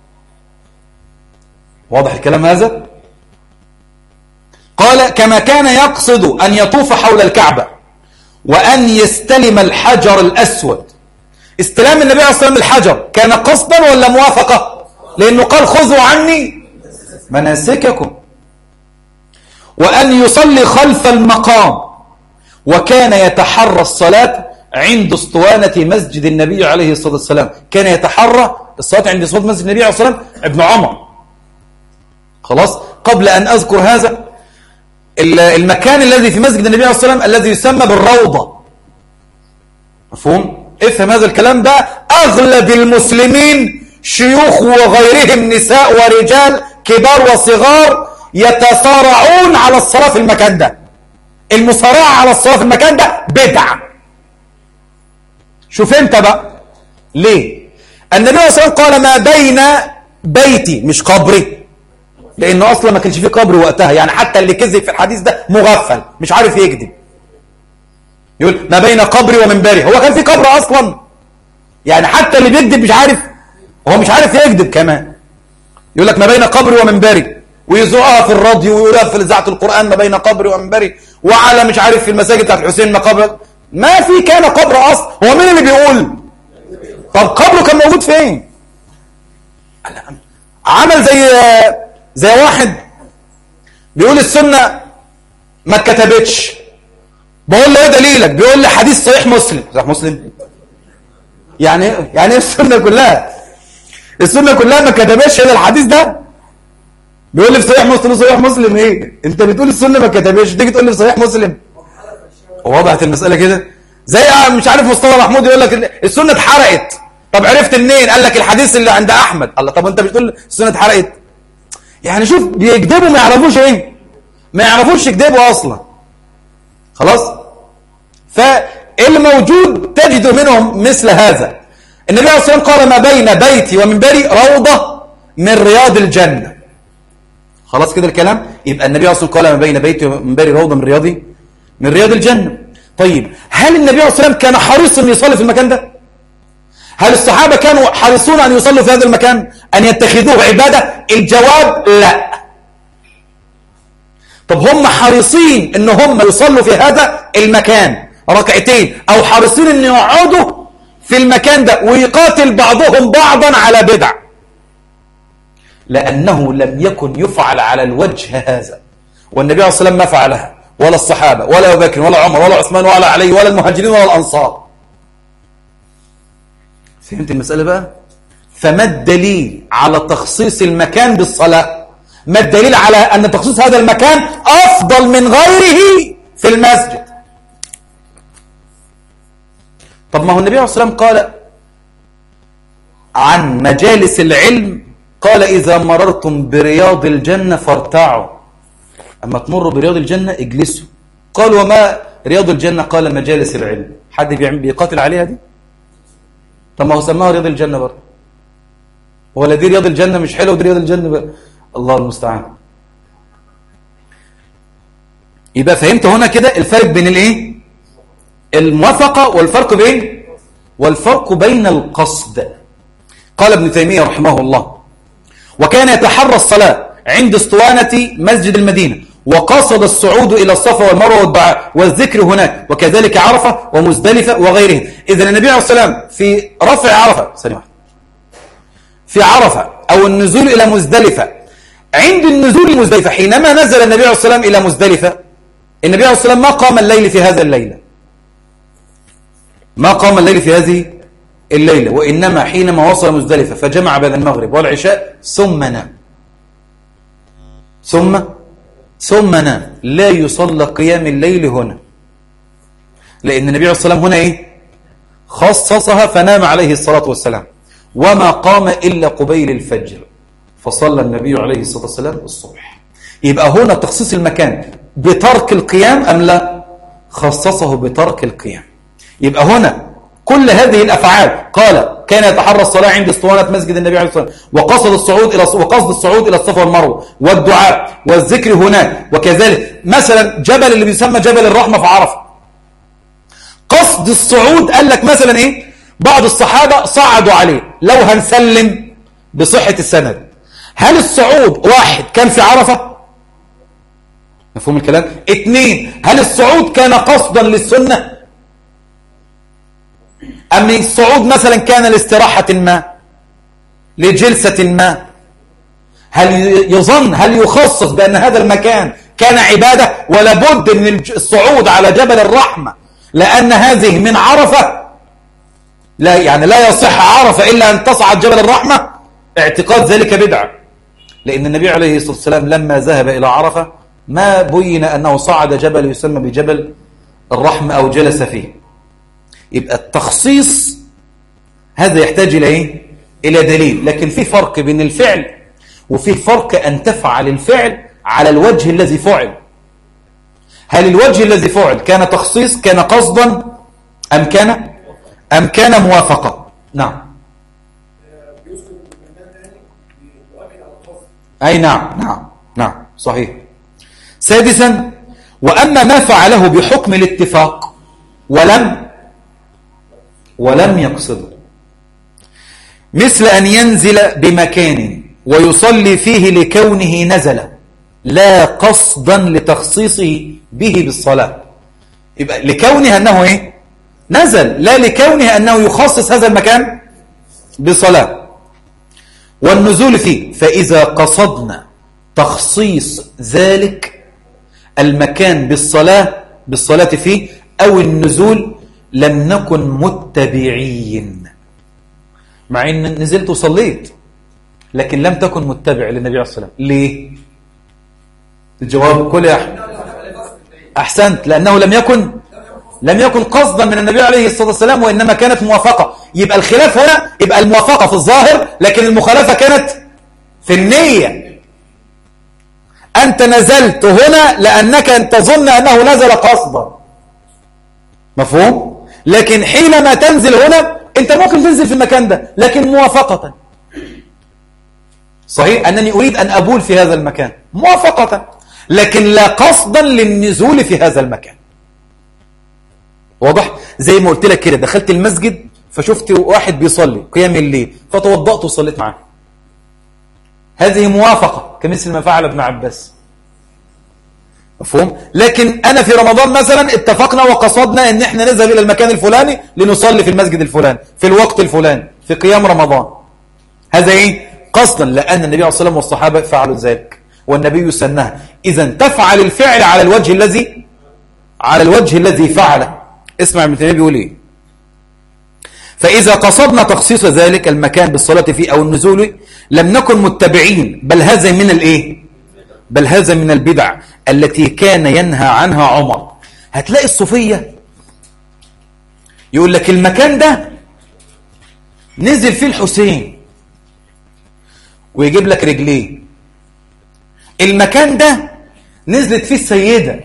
واضح الكلام هذا قال كما كان يقصد أن يطوف حول الكعبة وأن يستلم الحجر الأسود استلام النبي عليه الصلاة والسلام الحجر كان قصدا ولا موافقة لأنه قال خذوا عني مناسككم وأن يصلي خلف المقام وكان يتحرى الصلاة عند اسطوانة مسجد النبي عليه الصلاة والسلام كان يتحرى الصلاة عند اسطوانة مسجد النبي عليه الصلاة والسلام ابن عمر خلاص قبل أن أذكر هذا المكان الذي في مسجد النبي عليه الصلاة والسلام الذي يسمى بالروضة مفهوم؟ افهم هذا الكلام ده أغلب المسلمين شيوخ وغيرهم نساء ورجال كبار وصغار يتصارعون على الصلاة في المكان ده المصارعة على الصلاة في المكان ده بدعة شوف انت بقى ليه النبي صلى الله عليه وسلم قال ما بين بيتي مش قبري لانه اصلا ما كانش فيه قبر وقتها يعني حتى اللي كذب في الحديث ده مغفل مش عارف يكذب يقول ما بين قبري ومنبري هو كان في قبر اصلا يعني حتى اللي بيكذب مش عارف هو مش عارف يكذب كمان يقول لك ما بين قبري ومنبري ويزوقها في الراديو ويقولها في اذاعه القران ما بين قبري ومنبري وعلى مش عارف في المساجد بتاعت الحسين مقابر ما في كان قبر اصلا هو مين اللي بيقول طب قبره كان موجود فين عمل زي زي واحد بيقول السنه ما اتكتبتش بقول له ايه دليلك بيقول لي حديث صحيح مسلم صحيح مسلم يعني يعني ايه السنه كلها السنه كلها ما كتبتش الا الحديث ده بيقول لي في صحيح مسلم صحيح مسلم ايه انت بتقول السنه ما كتبتش تيجي تقول لي في صحيح مسلم وضحت المساله كده زي مش عارف مصطفى محمود يقول لك السنه اتحرقت طب عرفت منين قال لك الحديث اللي عند احمد الله طب انت بتقول السنه اتحرقت يعني شوف بيكذبوا ما يعرفوش ايه ما يعرفوش يكذبوا اصلا خلاص فالموجود تجد منهم مثل هذا النبي عليه الصلاه والسلام قال ما بين بيتي ومنبري روضه من رياض الجنه خلاص كده الكلام يبقى النبي عليه الصلاه والسلام قال ما بين بيتي ومنبري روضه من رياض من رياض الجنه طيب هل النبي عليه الصلاه والسلام كان حريص ان يصلي في المكان ده هل الصحابه كانوا حريصون ان يصلوا في هذا المكان ان يتخذوه عباده الجواب لا طب هم حريصين ان هم يصلوا في هذا المكان ركعتين او حريصين ان يقعدوا في المكان ده ويقاتل بعضهم بعضا على بدع لأنه لم يكن يفعل على الوجه هذا والنبي عليه الصلاة والسلام ما فعلها ولا الصحابة ولا أبو بكر ولا عمر ولا عثمان ولا علي ولا المهاجرين ولا الأنصار فهمت المسألة بقى فما الدليل على تخصيص المكان بالصلاة ما الدليل على أن تخصيص هذا المكان أفضل من غيره في المسجد طب ما هو النبي عليه الصلاة والسلام قال عن مجالس العلم قال إذا مررتم برياض الجنة فارتعوا أما تمروا برياض الجنة اجلسوا قال وما رياض الجنة قال مجالس العلم حد بيعمل بيقاتل عليها دي طب ما هو سماها رياض الجنة برضه ولا دي رياض الجنة مش حلوة ودي رياض الجنة بقى. الله المستعان يبقى فهمت هنا كده الفرق بين الايه الموافقة والفرق بين والفرق بين القصد قال ابن تيمية رحمه الله وكان يتحرى الصلاة عند اسطوانة مسجد المدينة وقصد الصعود إلى الصفا والمروة والدعاء والذكر هناك وكذلك عرفة ومزدلفة وغيرهم إذن النبي عليه الصلاة والسلام في رفع عرفة ثانية في عرفة أو النزول إلى مزدلفة عند النزول المزدلفة حينما نزل النبي عليه الصلاة والسلام إلى مزدلفة النبي عليه الصلاة والسلام ما قام الليل في هذا الليلة ما قام الليل في هذه الليلة وإنما حينما وصل مزدلفة فجمع بين المغرب والعشاء ثم نام ثم ثم نام لا يصلى قيام الليل هنا لأن النبي عليه الصلاة والسلام هنا إيه خصصها فنام عليه الصلاة والسلام وما قام إلا قبيل الفجر فصلى النبي عليه الصلاة والسلام الصبح يبقى هنا تخصيص المكان بترك القيام أم لا خصصه بترك القيام يبقى هنا كل هذه الأفعال قال كان يتحرى الصلاة عند اسطوانة مسجد النبي عليه الصلاة والسلام وقصد الصعود إلى وقصد الصعود إلى الصفا والمروة والدعاء والذكر هناك وكذلك مثلا جبل اللي بيسمى جبل الرحمة في عرفة قصد الصعود قال لك مثلا إيه بعض الصحابة صعدوا عليه لو هنسلم بصحة السند هل الصعود واحد كان في عرفة مفهوم الكلام اثنين هل الصعود كان قصدا للسنة أم الصعود مثلا كان لاستراحة ما لجلسة ما هل يظن هل يخصص بأن هذا المكان كان عبادة ولا بد من الصعود على جبل الرحمة لأن هذه من عرفة لا يعني لا يصح عرفة إلا أن تصعد جبل الرحمة اعتقاد ذلك بدعة لأن النبي عليه الصلاة والسلام لما ذهب إلى عرفة ما بين أنه صعد جبل يسمى بجبل الرحمة أو جلس فيه يبقى التخصيص هذا يحتاج إلى إيه؟ إلى دليل لكن في فرق بين الفعل وفي فرق أن تفعل الفعل على الوجه الذي فعل هل الوجه الذي فعل كان تخصيص كان قصدا أم كان أم كان موافقة نعم بيذكر المكان تاني بيؤكد على القصد أي نعم نعم نعم صحيح سادسا وأما ما فعله بحكم الاتفاق ولم ولم يقصده مثل أن ينزل بمكان ويصلي فيه لكونه نزل لا قصدا لتخصيصه به بالصلاة يبقى لكونه أنه إيه؟ نزل لا لكونه أنه يخصص هذا المكان بصلاة والنزول فيه فإذا قصدنا تخصيص ذلك المكان بالصلاة بالصلاة فيه أو النزول لم نكن متبعين مع أن نزلت وصليت لكن لم تكن متبع للنبي عليه الصلاة والسلام ليه؟ الجواب كل يا أحمد أحسنت لأنه لم يكن لم يكن قصدا من النبي عليه الصلاة والسلام وإنما كانت موافقة يبقى الخلاف هنا يبقى الموافقة في الظاهر لكن المخالفة كانت في النية أنت نزلت هنا لأنك أن تظن أنه نزل قصدا مفهوم؟ لكن حينما تنزل هنا أنت ممكن تنزل في المكان ده لكن موافقة صحيح أنني أريد أن أبول في هذا المكان موافقة لكن لا قصدا للنزول في هذا المكان واضح زي ما قلت لك كده دخلت المسجد فشفت واحد بيصلي قيام الليل فتوضأت وصليت معاه هذه موافقة كمثل ما فعل ابن عباس مفهوم لكن أنا في رمضان مثلا اتفقنا وقصدنا ان احنا نذهب إلى المكان الفلاني لنصلي في المسجد الفلاني في الوقت الفلاني في قيام رمضان هذا ايه قصدا لأن النبي عليه الصلاة والسلام والصحابة فعلوا ذلك والنبي سنها إذا تفعل الفعل على الوجه الذي على الوجه الذي فعله اسمع ابن تيمية بيقول ايه فإذا قصدنا تخصيص ذلك المكان بالصلاة فيه أو النزول لم نكن متبعين بل هذا من الإيه بل هذا من البدع التي كان ينهى عنها عمر هتلاقي الصوفية يقول لك المكان ده نزل فيه الحسين ويجيب لك رجليه المكان ده نزلت فيه السيدة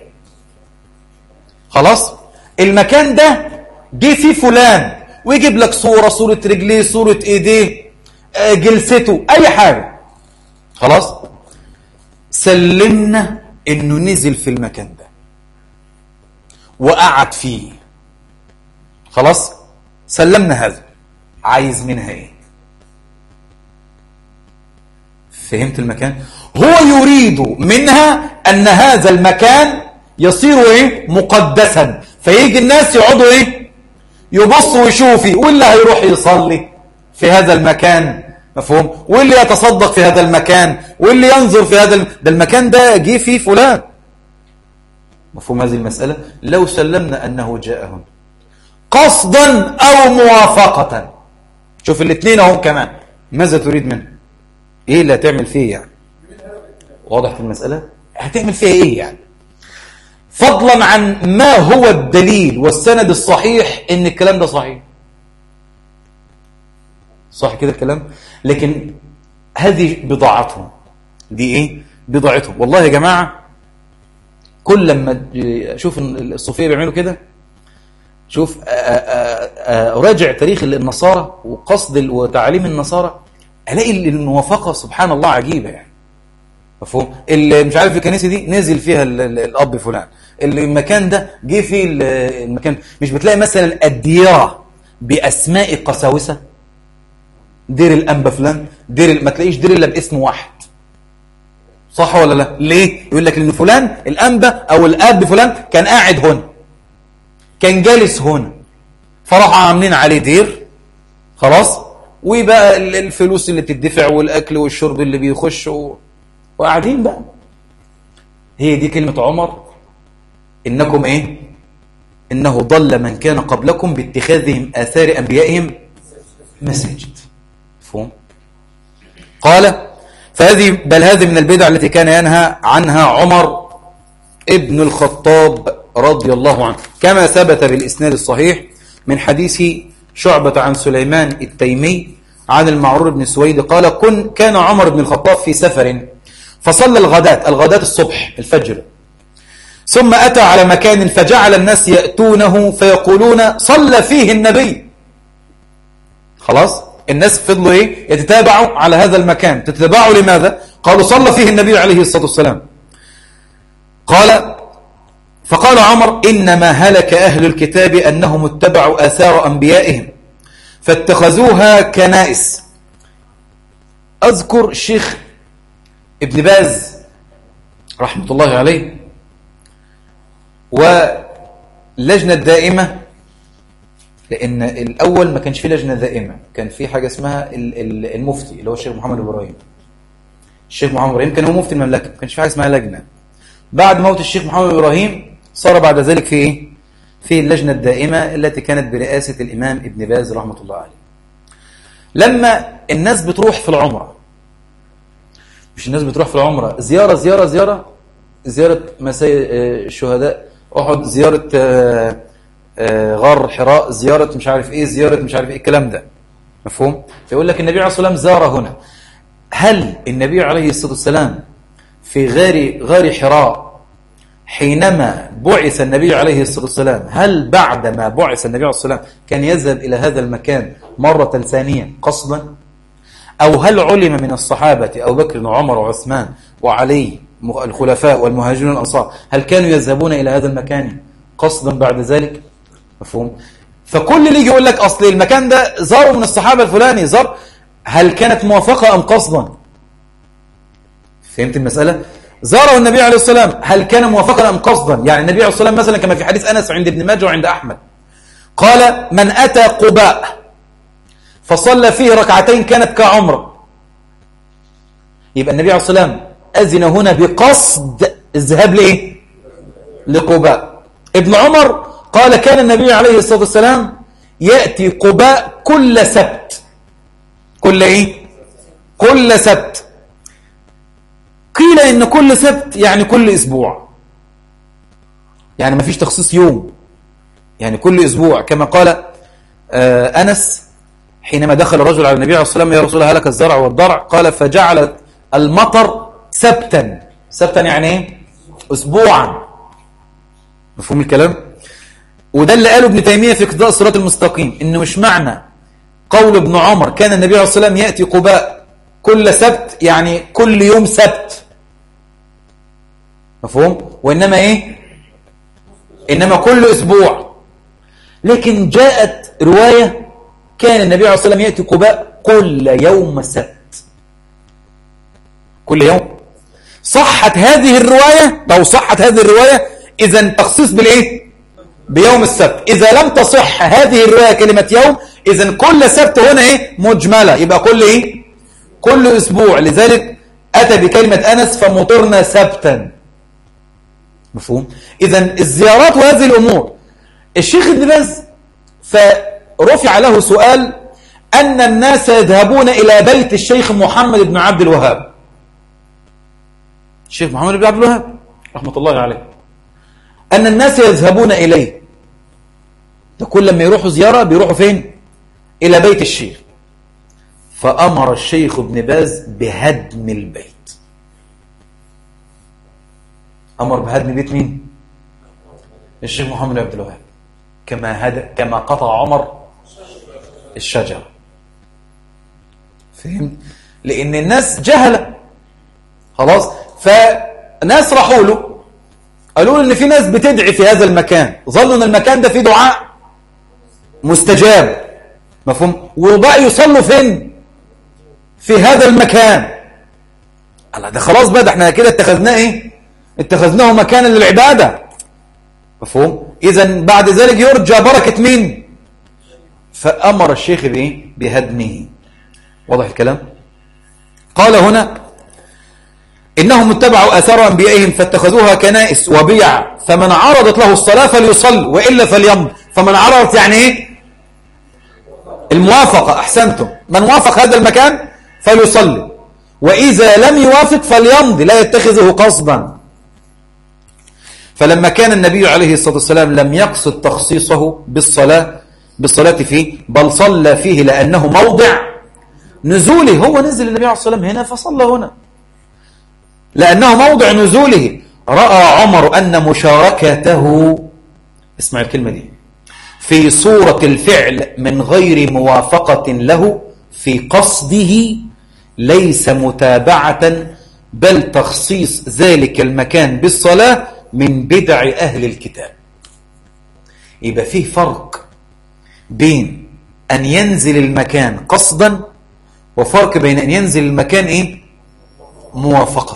خلاص المكان ده جه فيه فلان ويجيب لك صورة صورة رجليه صورة ايديه آه، جلسته اي حاجة خلاص سلمنا انه نزل في المكان ده وقعد فيه خلاص سلمنا هذا عايز منها ايه فهمت المكان هو يريد منها أن هذا المكان يصير إيه؟ مقدسا فيجي الناس يقعدوا إيه يبصوا ويشوفوا واللي هيروح يصلي في هذا المكان مفهوم واللي يتصدق في هذا المكان واللي ينظر في هذا الم... ده المكان ده جه فيه فلان مفهوم هذه المسألة لو سلمنا أنه جاء هنا قصدا أو موافقة شوف الاثنين اهم كمان ماذا تريد منه ايه اللي هتعمل فيه يعني واضح في المسألة هتعمل فيها ايه يعني فضلا عن ما هو الدليل والسند الصحيح ان الكلام ده صحيح صح كده الكلام لكن هذه بضاعتهم دي ايه بضاعتهم والله يا جماعة كل لما اشوف الصوفيه بيعملوا كده شوف آآ آآ اراجع تاريخ النصارى وقصد وتعاليم النصارى الاقي الموافقه سبحان الله عجيبه يعني مفهوم اللي مش عارف الكنيسه دي نزل فيها ال ال الاب فلان المكان ده جه فيه المكان مش بتلاقي مثلا الديره باسماء قساوسه دير الانبا فلان دير ما تلاقيش دير الا باسم واحد صح ولا لا ليه يقول لك ان فلان الانبا او الاب فلان كان قاعد هنا كان جالس هنا فراحوا عاملين عليه دير خلاص وبقى الفلوس اللي بتدفع والاكل والشرب اللي بيخش و... وقاعدين بقى هي دي كلمة عمر إنكم إيه إنه ضل من كان قبلكم باتخاذهم آثار أنبيائهم مساجد فهم قال فهذه بل هذه من البدع التي كان ينهى عنها عمر ابن الخطاب رضي الله عنه كما ثبت بالإسناد الصحيح من حديث شعبة عن سليمان التيمي عن المعرور بن سويد قال كن كان عمر بن الخطاب في سفر فصلى الغداة الغداة الصبح الفجر ثم أتى على مكان فجعل الناس يأتونه فيقولون صلى فيه النبي خلاص الناس فضلوا ايه يتتابعوا على هذا المكان تتابعوا لماذا قالوا صلى فيه النبي عليه الصلاة والسلام قال فقال عمر إنما هلك أهل الكتاب أنهم اتبعوا آثار أنبيائهم فاتخذوها كنائس أذكر الشيخ ابن باز رحمة الله عليه ولجنة دائمة لأن الأول ما كانش فيه لجنة دائمة كان في حاجة اسمها المفتي اللي هو الشيخ محمد إبراهيم الشيخ محمد إبراهيم كان هو مفتي المملكة ما كانش في حاجة اسمها لجنة بعد موت الشيخ محمد إبراهيم صار بعد ذلك في إيه؟ في اللجنة الدائمة التي كانت برئاسة الإمام ابن باز رحمة الله عليه لما الناس بتروح في العمرة مش الناس بتروح في العمرة زيارة زيارة زيارة زيارة مساء الشهداء أحد زيارة غار حراء زيارة مش عارف إيه زيارة مش عارف إيه الكلام ده مفهوم فيقول لك النبي عليه الصلاة والسلام زار هنا هل النبي عليه الصلاة والسلام في غار غار حراء حينما بعث النبي عليه الصلاة والسلام هل بعد ما بعث النبي عليه الصلاة والسلام كان يذهب إلى هذا المكان مرة ثانية قصدا أو هل علم من الصحابة أو بكر وعمر وعثمان وعلي الخلفاء والمهاجرون الأنصار هل كانوا يذهبون إلى هذا المكان قصدا بعد ذلك مفهوم فكل اللي يجي يقول لك أصل المكان ده زاروا من الصحابة الفلاني زار هل كانت موافقة أم قصدا فهمت المسألة زاره النبي عليه السلام هل كان موافقا أم قصدا يعني النبي عليه السلام مثلا كما في حديث أنس عند ابن ماجه وعند أحمد قال من أتى قباء فصلى فيه ركعتين كانت كعمرة يبقى النبي عليه السلام أذن هنا بقصد الذهاب لإيه لقباء ابن عمر قال كان النبي عليه الصلاة والسلام يأتي قباء كل سبت كل إيه كل سبت قيل إن كل سبت يعني كل أسبوع يعني ما فيش تخصيص يوم يعني كل أسبوع كما قال آه أنس حينما دخل الرجل على النبي عليه الصلاة والسلام يا رسول الله هلك الزرع والضرع قال فجعل المطر سبتا سبتا يعني ايه أسبوعا مفهوم الكلام وده اللي قاله ابن تيمية في اقتضاء الصراط المستقيم إنه مش معنى قول ابن عمر كان النبي عليه الصلاة والسلام يأتي قباء كل سبت يعني كل يوم سبت مفهوم وإنما إيه إنما كل أسبوع لكن جاءت رواية كان النبي عليه الصلاة والسلام يأتي قباء كل يوم سبت كل يوم صحت هذه الرواية لو صحت هذه الرواية إذا تخصيص بالإيه بيوم السبت إذا لم تصح هذه الرواية كلمة يوم إذا كل سبت هنا إيه مجملة يبقى كل إيه كل أسبوع لذلك أتى بكلمة أنس فمطرنا سبتا مفهوم إذا الزيارات وهذه الأمور الشيخ ابن باز فرفع له سؤال أن الناس يذهبون إلى بيت الشيخ محمد بن عبد الوهاب الشيخ محمد بن عبد الوهاب رحمة الله عليه أن الناس يذهبون إليه ده كل لما يروحوا زيارة بيروحوا فين إلى بيت الشيخ فأمر الشيخ ابن باز بهدم البيت أمر بهدم بيت مين الشيخ محمد بن عبد الوهاب كما هد... كما قطع عمر الشجرة فهمت لأن الناس جهلة خلاص فناس راحوا له قالوا له ان في ناس بتدعي في هذا المكان ظنوا ان المكان ده فيه دعاء مستجاب مفهوم وبقى يصلوا فين في هذا المكان الله ده خلاص بقى ده احنا كده اتخذناه ايه اتخذناه مكانا للعباده مفهوم اذا بعد ذلك يرجى بركه مين فامر الشيخ بايه بهدمه واضح الكلام قال هنا إنهم اتبعوا آثار أنبيائهم فاتخذوها كنائس وبيع فمن عرضت له الصلاة فليصل وإلا فليمض فمن عرضت يعني إيه الموافقة أحسنتم من وافق هذا المكان فليصلي وإذا لم يوافق فليمضي لا يتخذه قصدا فلما كان النبي عليه الصلاة والسلام لم يقصد تخصيصه بالصلاة بالصلاة فيه بل صلى فيه لأنه موضع نزوله هو نزل النبي عليه الصلاة والسلام هنا فصلى هنا لأنه موضع نزوله رأى عمر أن مشاركته اسمع الكلمة دي في صورة الفعل من غير موافقة له في قصده ليس متابعة بل تخصيص ذلك المكان بالصلاة من بدع أهل الكتاب يبقى فيه فرق بين أن ينزل المكان قصدا وفرق بين أن ينزل المكان إيه؟ موافقة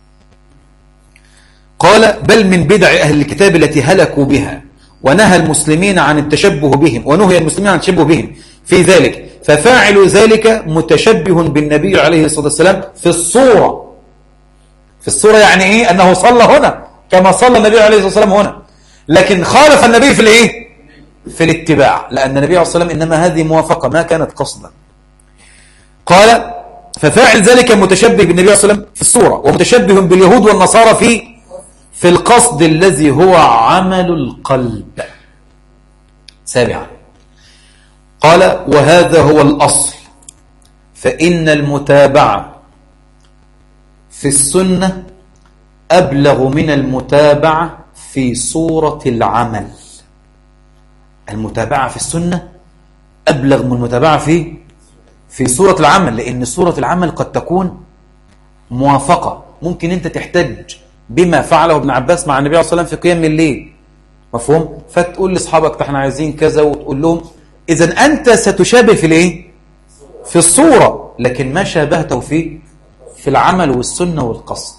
قال بل من بدع أهل الكتاب التي هلكوا بها ونهى المسلمين عن التشبه بهم ونهي المسلمين عن التشبه بهم في ذلك ففاعل ذلك متشبه بالنبي عليه الصلاة والسلام في الصورة في الصورة يعني إيه أنه صلى هنا كما صلى النبي عليه الصلاة والسلام هنا لكن خالف النبي في الإيه في الاتباع لأن النبي عليه الصلاة والسلام إنما هذه موافقة ما كانت قصدا قال ففاعل ذلك متشبه بالنبي عليه الصلاة والسلام في الصورة ومتشبه باليهود والنصارى في في القصد الذي هو عمل القلب سابعا قال وهذا هو الأصل فإن المتابعة في السنة أبلغ من المتابعة في صورة العمل المتابعة في السنة أبلغ من المتابعة في في صورة العمل لأن صورة العمل قد تكون موافقة ممكن أنت تحتج بما فعله ابن عباس مع النبي عليه الصلاة والسلام في قيام الليل مفهوم فتقول لاصحابك احنا عايزين كذا وتقول لهم اذا انت ستشابه في الايه في الصورة لكن ما شابهته في في العمل والسنة والقصد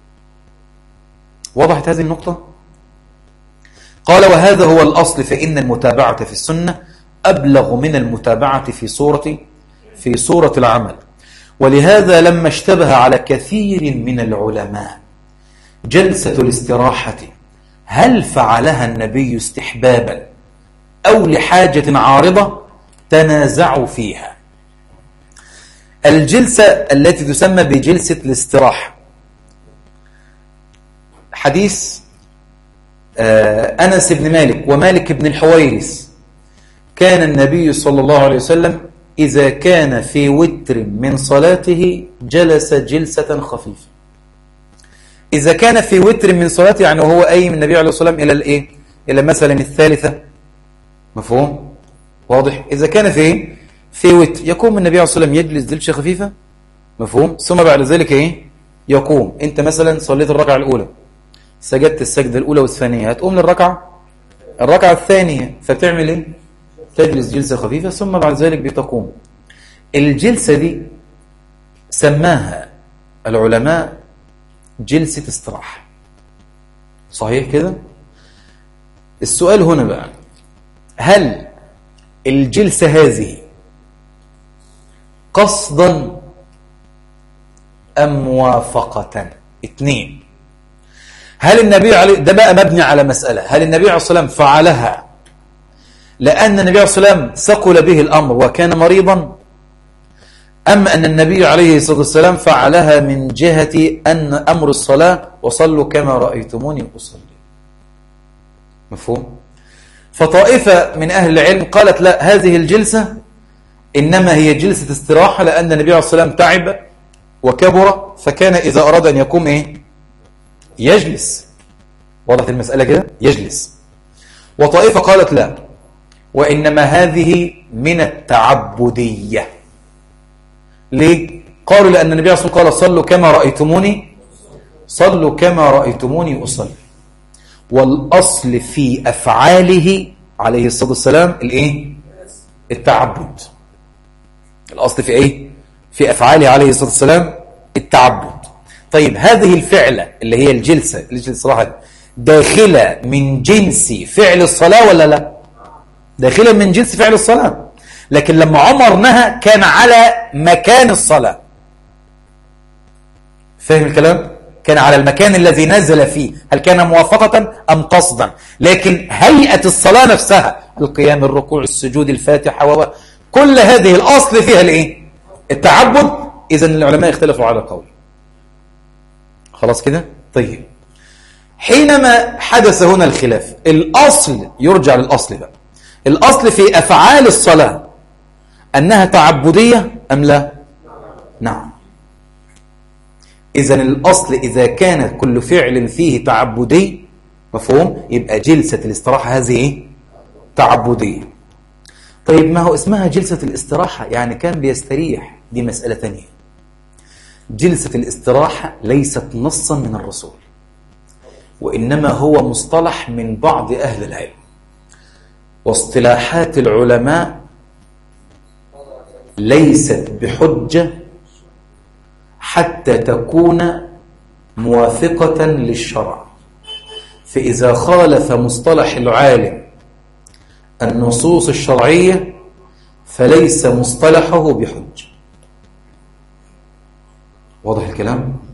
وضحت هذه النقطة قال وهذا هو الأصل فإن المتابعة في السنة أبلغ من المتابعة في صورة في صورة العمل ولهذا لما اشتبه على كثير من العلماء جلسة الاستراحة هل فعلها النبي استحبابا أو لحاجة عارضة تنازعوا فيها الجلسة التي تسمى بجلسة الاستراحة حديث أنس بن مالك ومالك بن الحويرس كان النبي صلى الله عليه وسلم إذا كان في وتر من صلاته جلس جلسة خفيفة إذا كان في وتر من صلاته يعني وهو قايم النبي عليه الصلاة والسلام إلى الإيه؟ إلى مثلا الثالثة مفهوم؟ واضح؟ إذا كان في في وتر يقوم النبي عليه الصلاة والسلام يجلس جلسة خفيفة مفهوم؟ ثم بعد ذلك إيه؟ يقوم أنت مثلا صليت الركعة الأولى سجدت السجدة الأولى والثانية هتقوم للركعة الركعة الثانية فبتعمل إيه؟ تجلس جلسة خفيفة ثم بعد ذلك بتقوم الجلسة دي سماها العلماء جلسة استراحة صحيح كده السؤال هنا بقى هل الجلسة هذه قصدا أم موافقة اثنين هل النبي عليه ده بقى مبني على مسألة هل النبي عليه الصلاة والسلام فعلها لأن النبي عليه الصلاة والسلام ثقل به الأمر وكان مريضا أم أن النبي عليه الصلاة والسلام فعلها من جهة أن أمر الصلاة وصلوا كما رأيتموني أصلي مفهوم؟ فطائفة من أهل العلم قالت لا هذه الجلسة إنما هي جلسة استراحة لأن النبي عليه الصلاة والسلام تعب وكبر فكان إذا أراد أن يقوم إيه؟ يجلس وضحت المسألة كده؟ يجلس وطائفة قالت لا وإنما هذه من التعبدية ليه؟ قالوا لأن النبي عليه الصلاة والسلام قال صلوا كما رأيتموني صلوا كما رأيتموني أصلي والأصل في أفعاله عليه الصلاة والسلام الإيه؟ التعبد الأصل في إيه؟ في أفعاله عليه الصلاة والسلام التعبد طيب هذه الفعلة اللي هي الجلسة الجلسة الصراحة داخلة من جنس فعل الصلاة ولا لا داخلة من جنس فعل الصلاة لكن لما عمر نهى كان على مكان الصلاة فاهم الكلام كان على المكان الذي نزل فيه هل كان موافقة أم قصدا لكن هيئة الصلاة نفسها القيام الركوع السجود الفاتحة و كل هذه الأصل فيها الإيه التعبد إذا العلماء اختلفوا على قول خلاص كده طيب حينما حدث هنا الخلاف الأصل يرجع للأصل بقى الأصل في أفعال الصلاة أنها تعبدية أم لا نعم إذا الأصل إذا كان كل فعل فيه تعبدي مفهوم يبقى جلسة الاستراحة هذه إيه؟ تعبدية طيب ما هو اسمها جلسة الاستراحة يعني كان بيستريح دي مسألة تانية جلسة الاستراحة ليست نصا من الرسول وإنما هو مصطلح من بعض أهل العلم واصطلاحات العلماء ليست بحجة حتى تكون موافقة للشرع فإذا خالف مصطلح العالم النصوص الشرعية فليس مصطلحه بحج واضح الكلام؟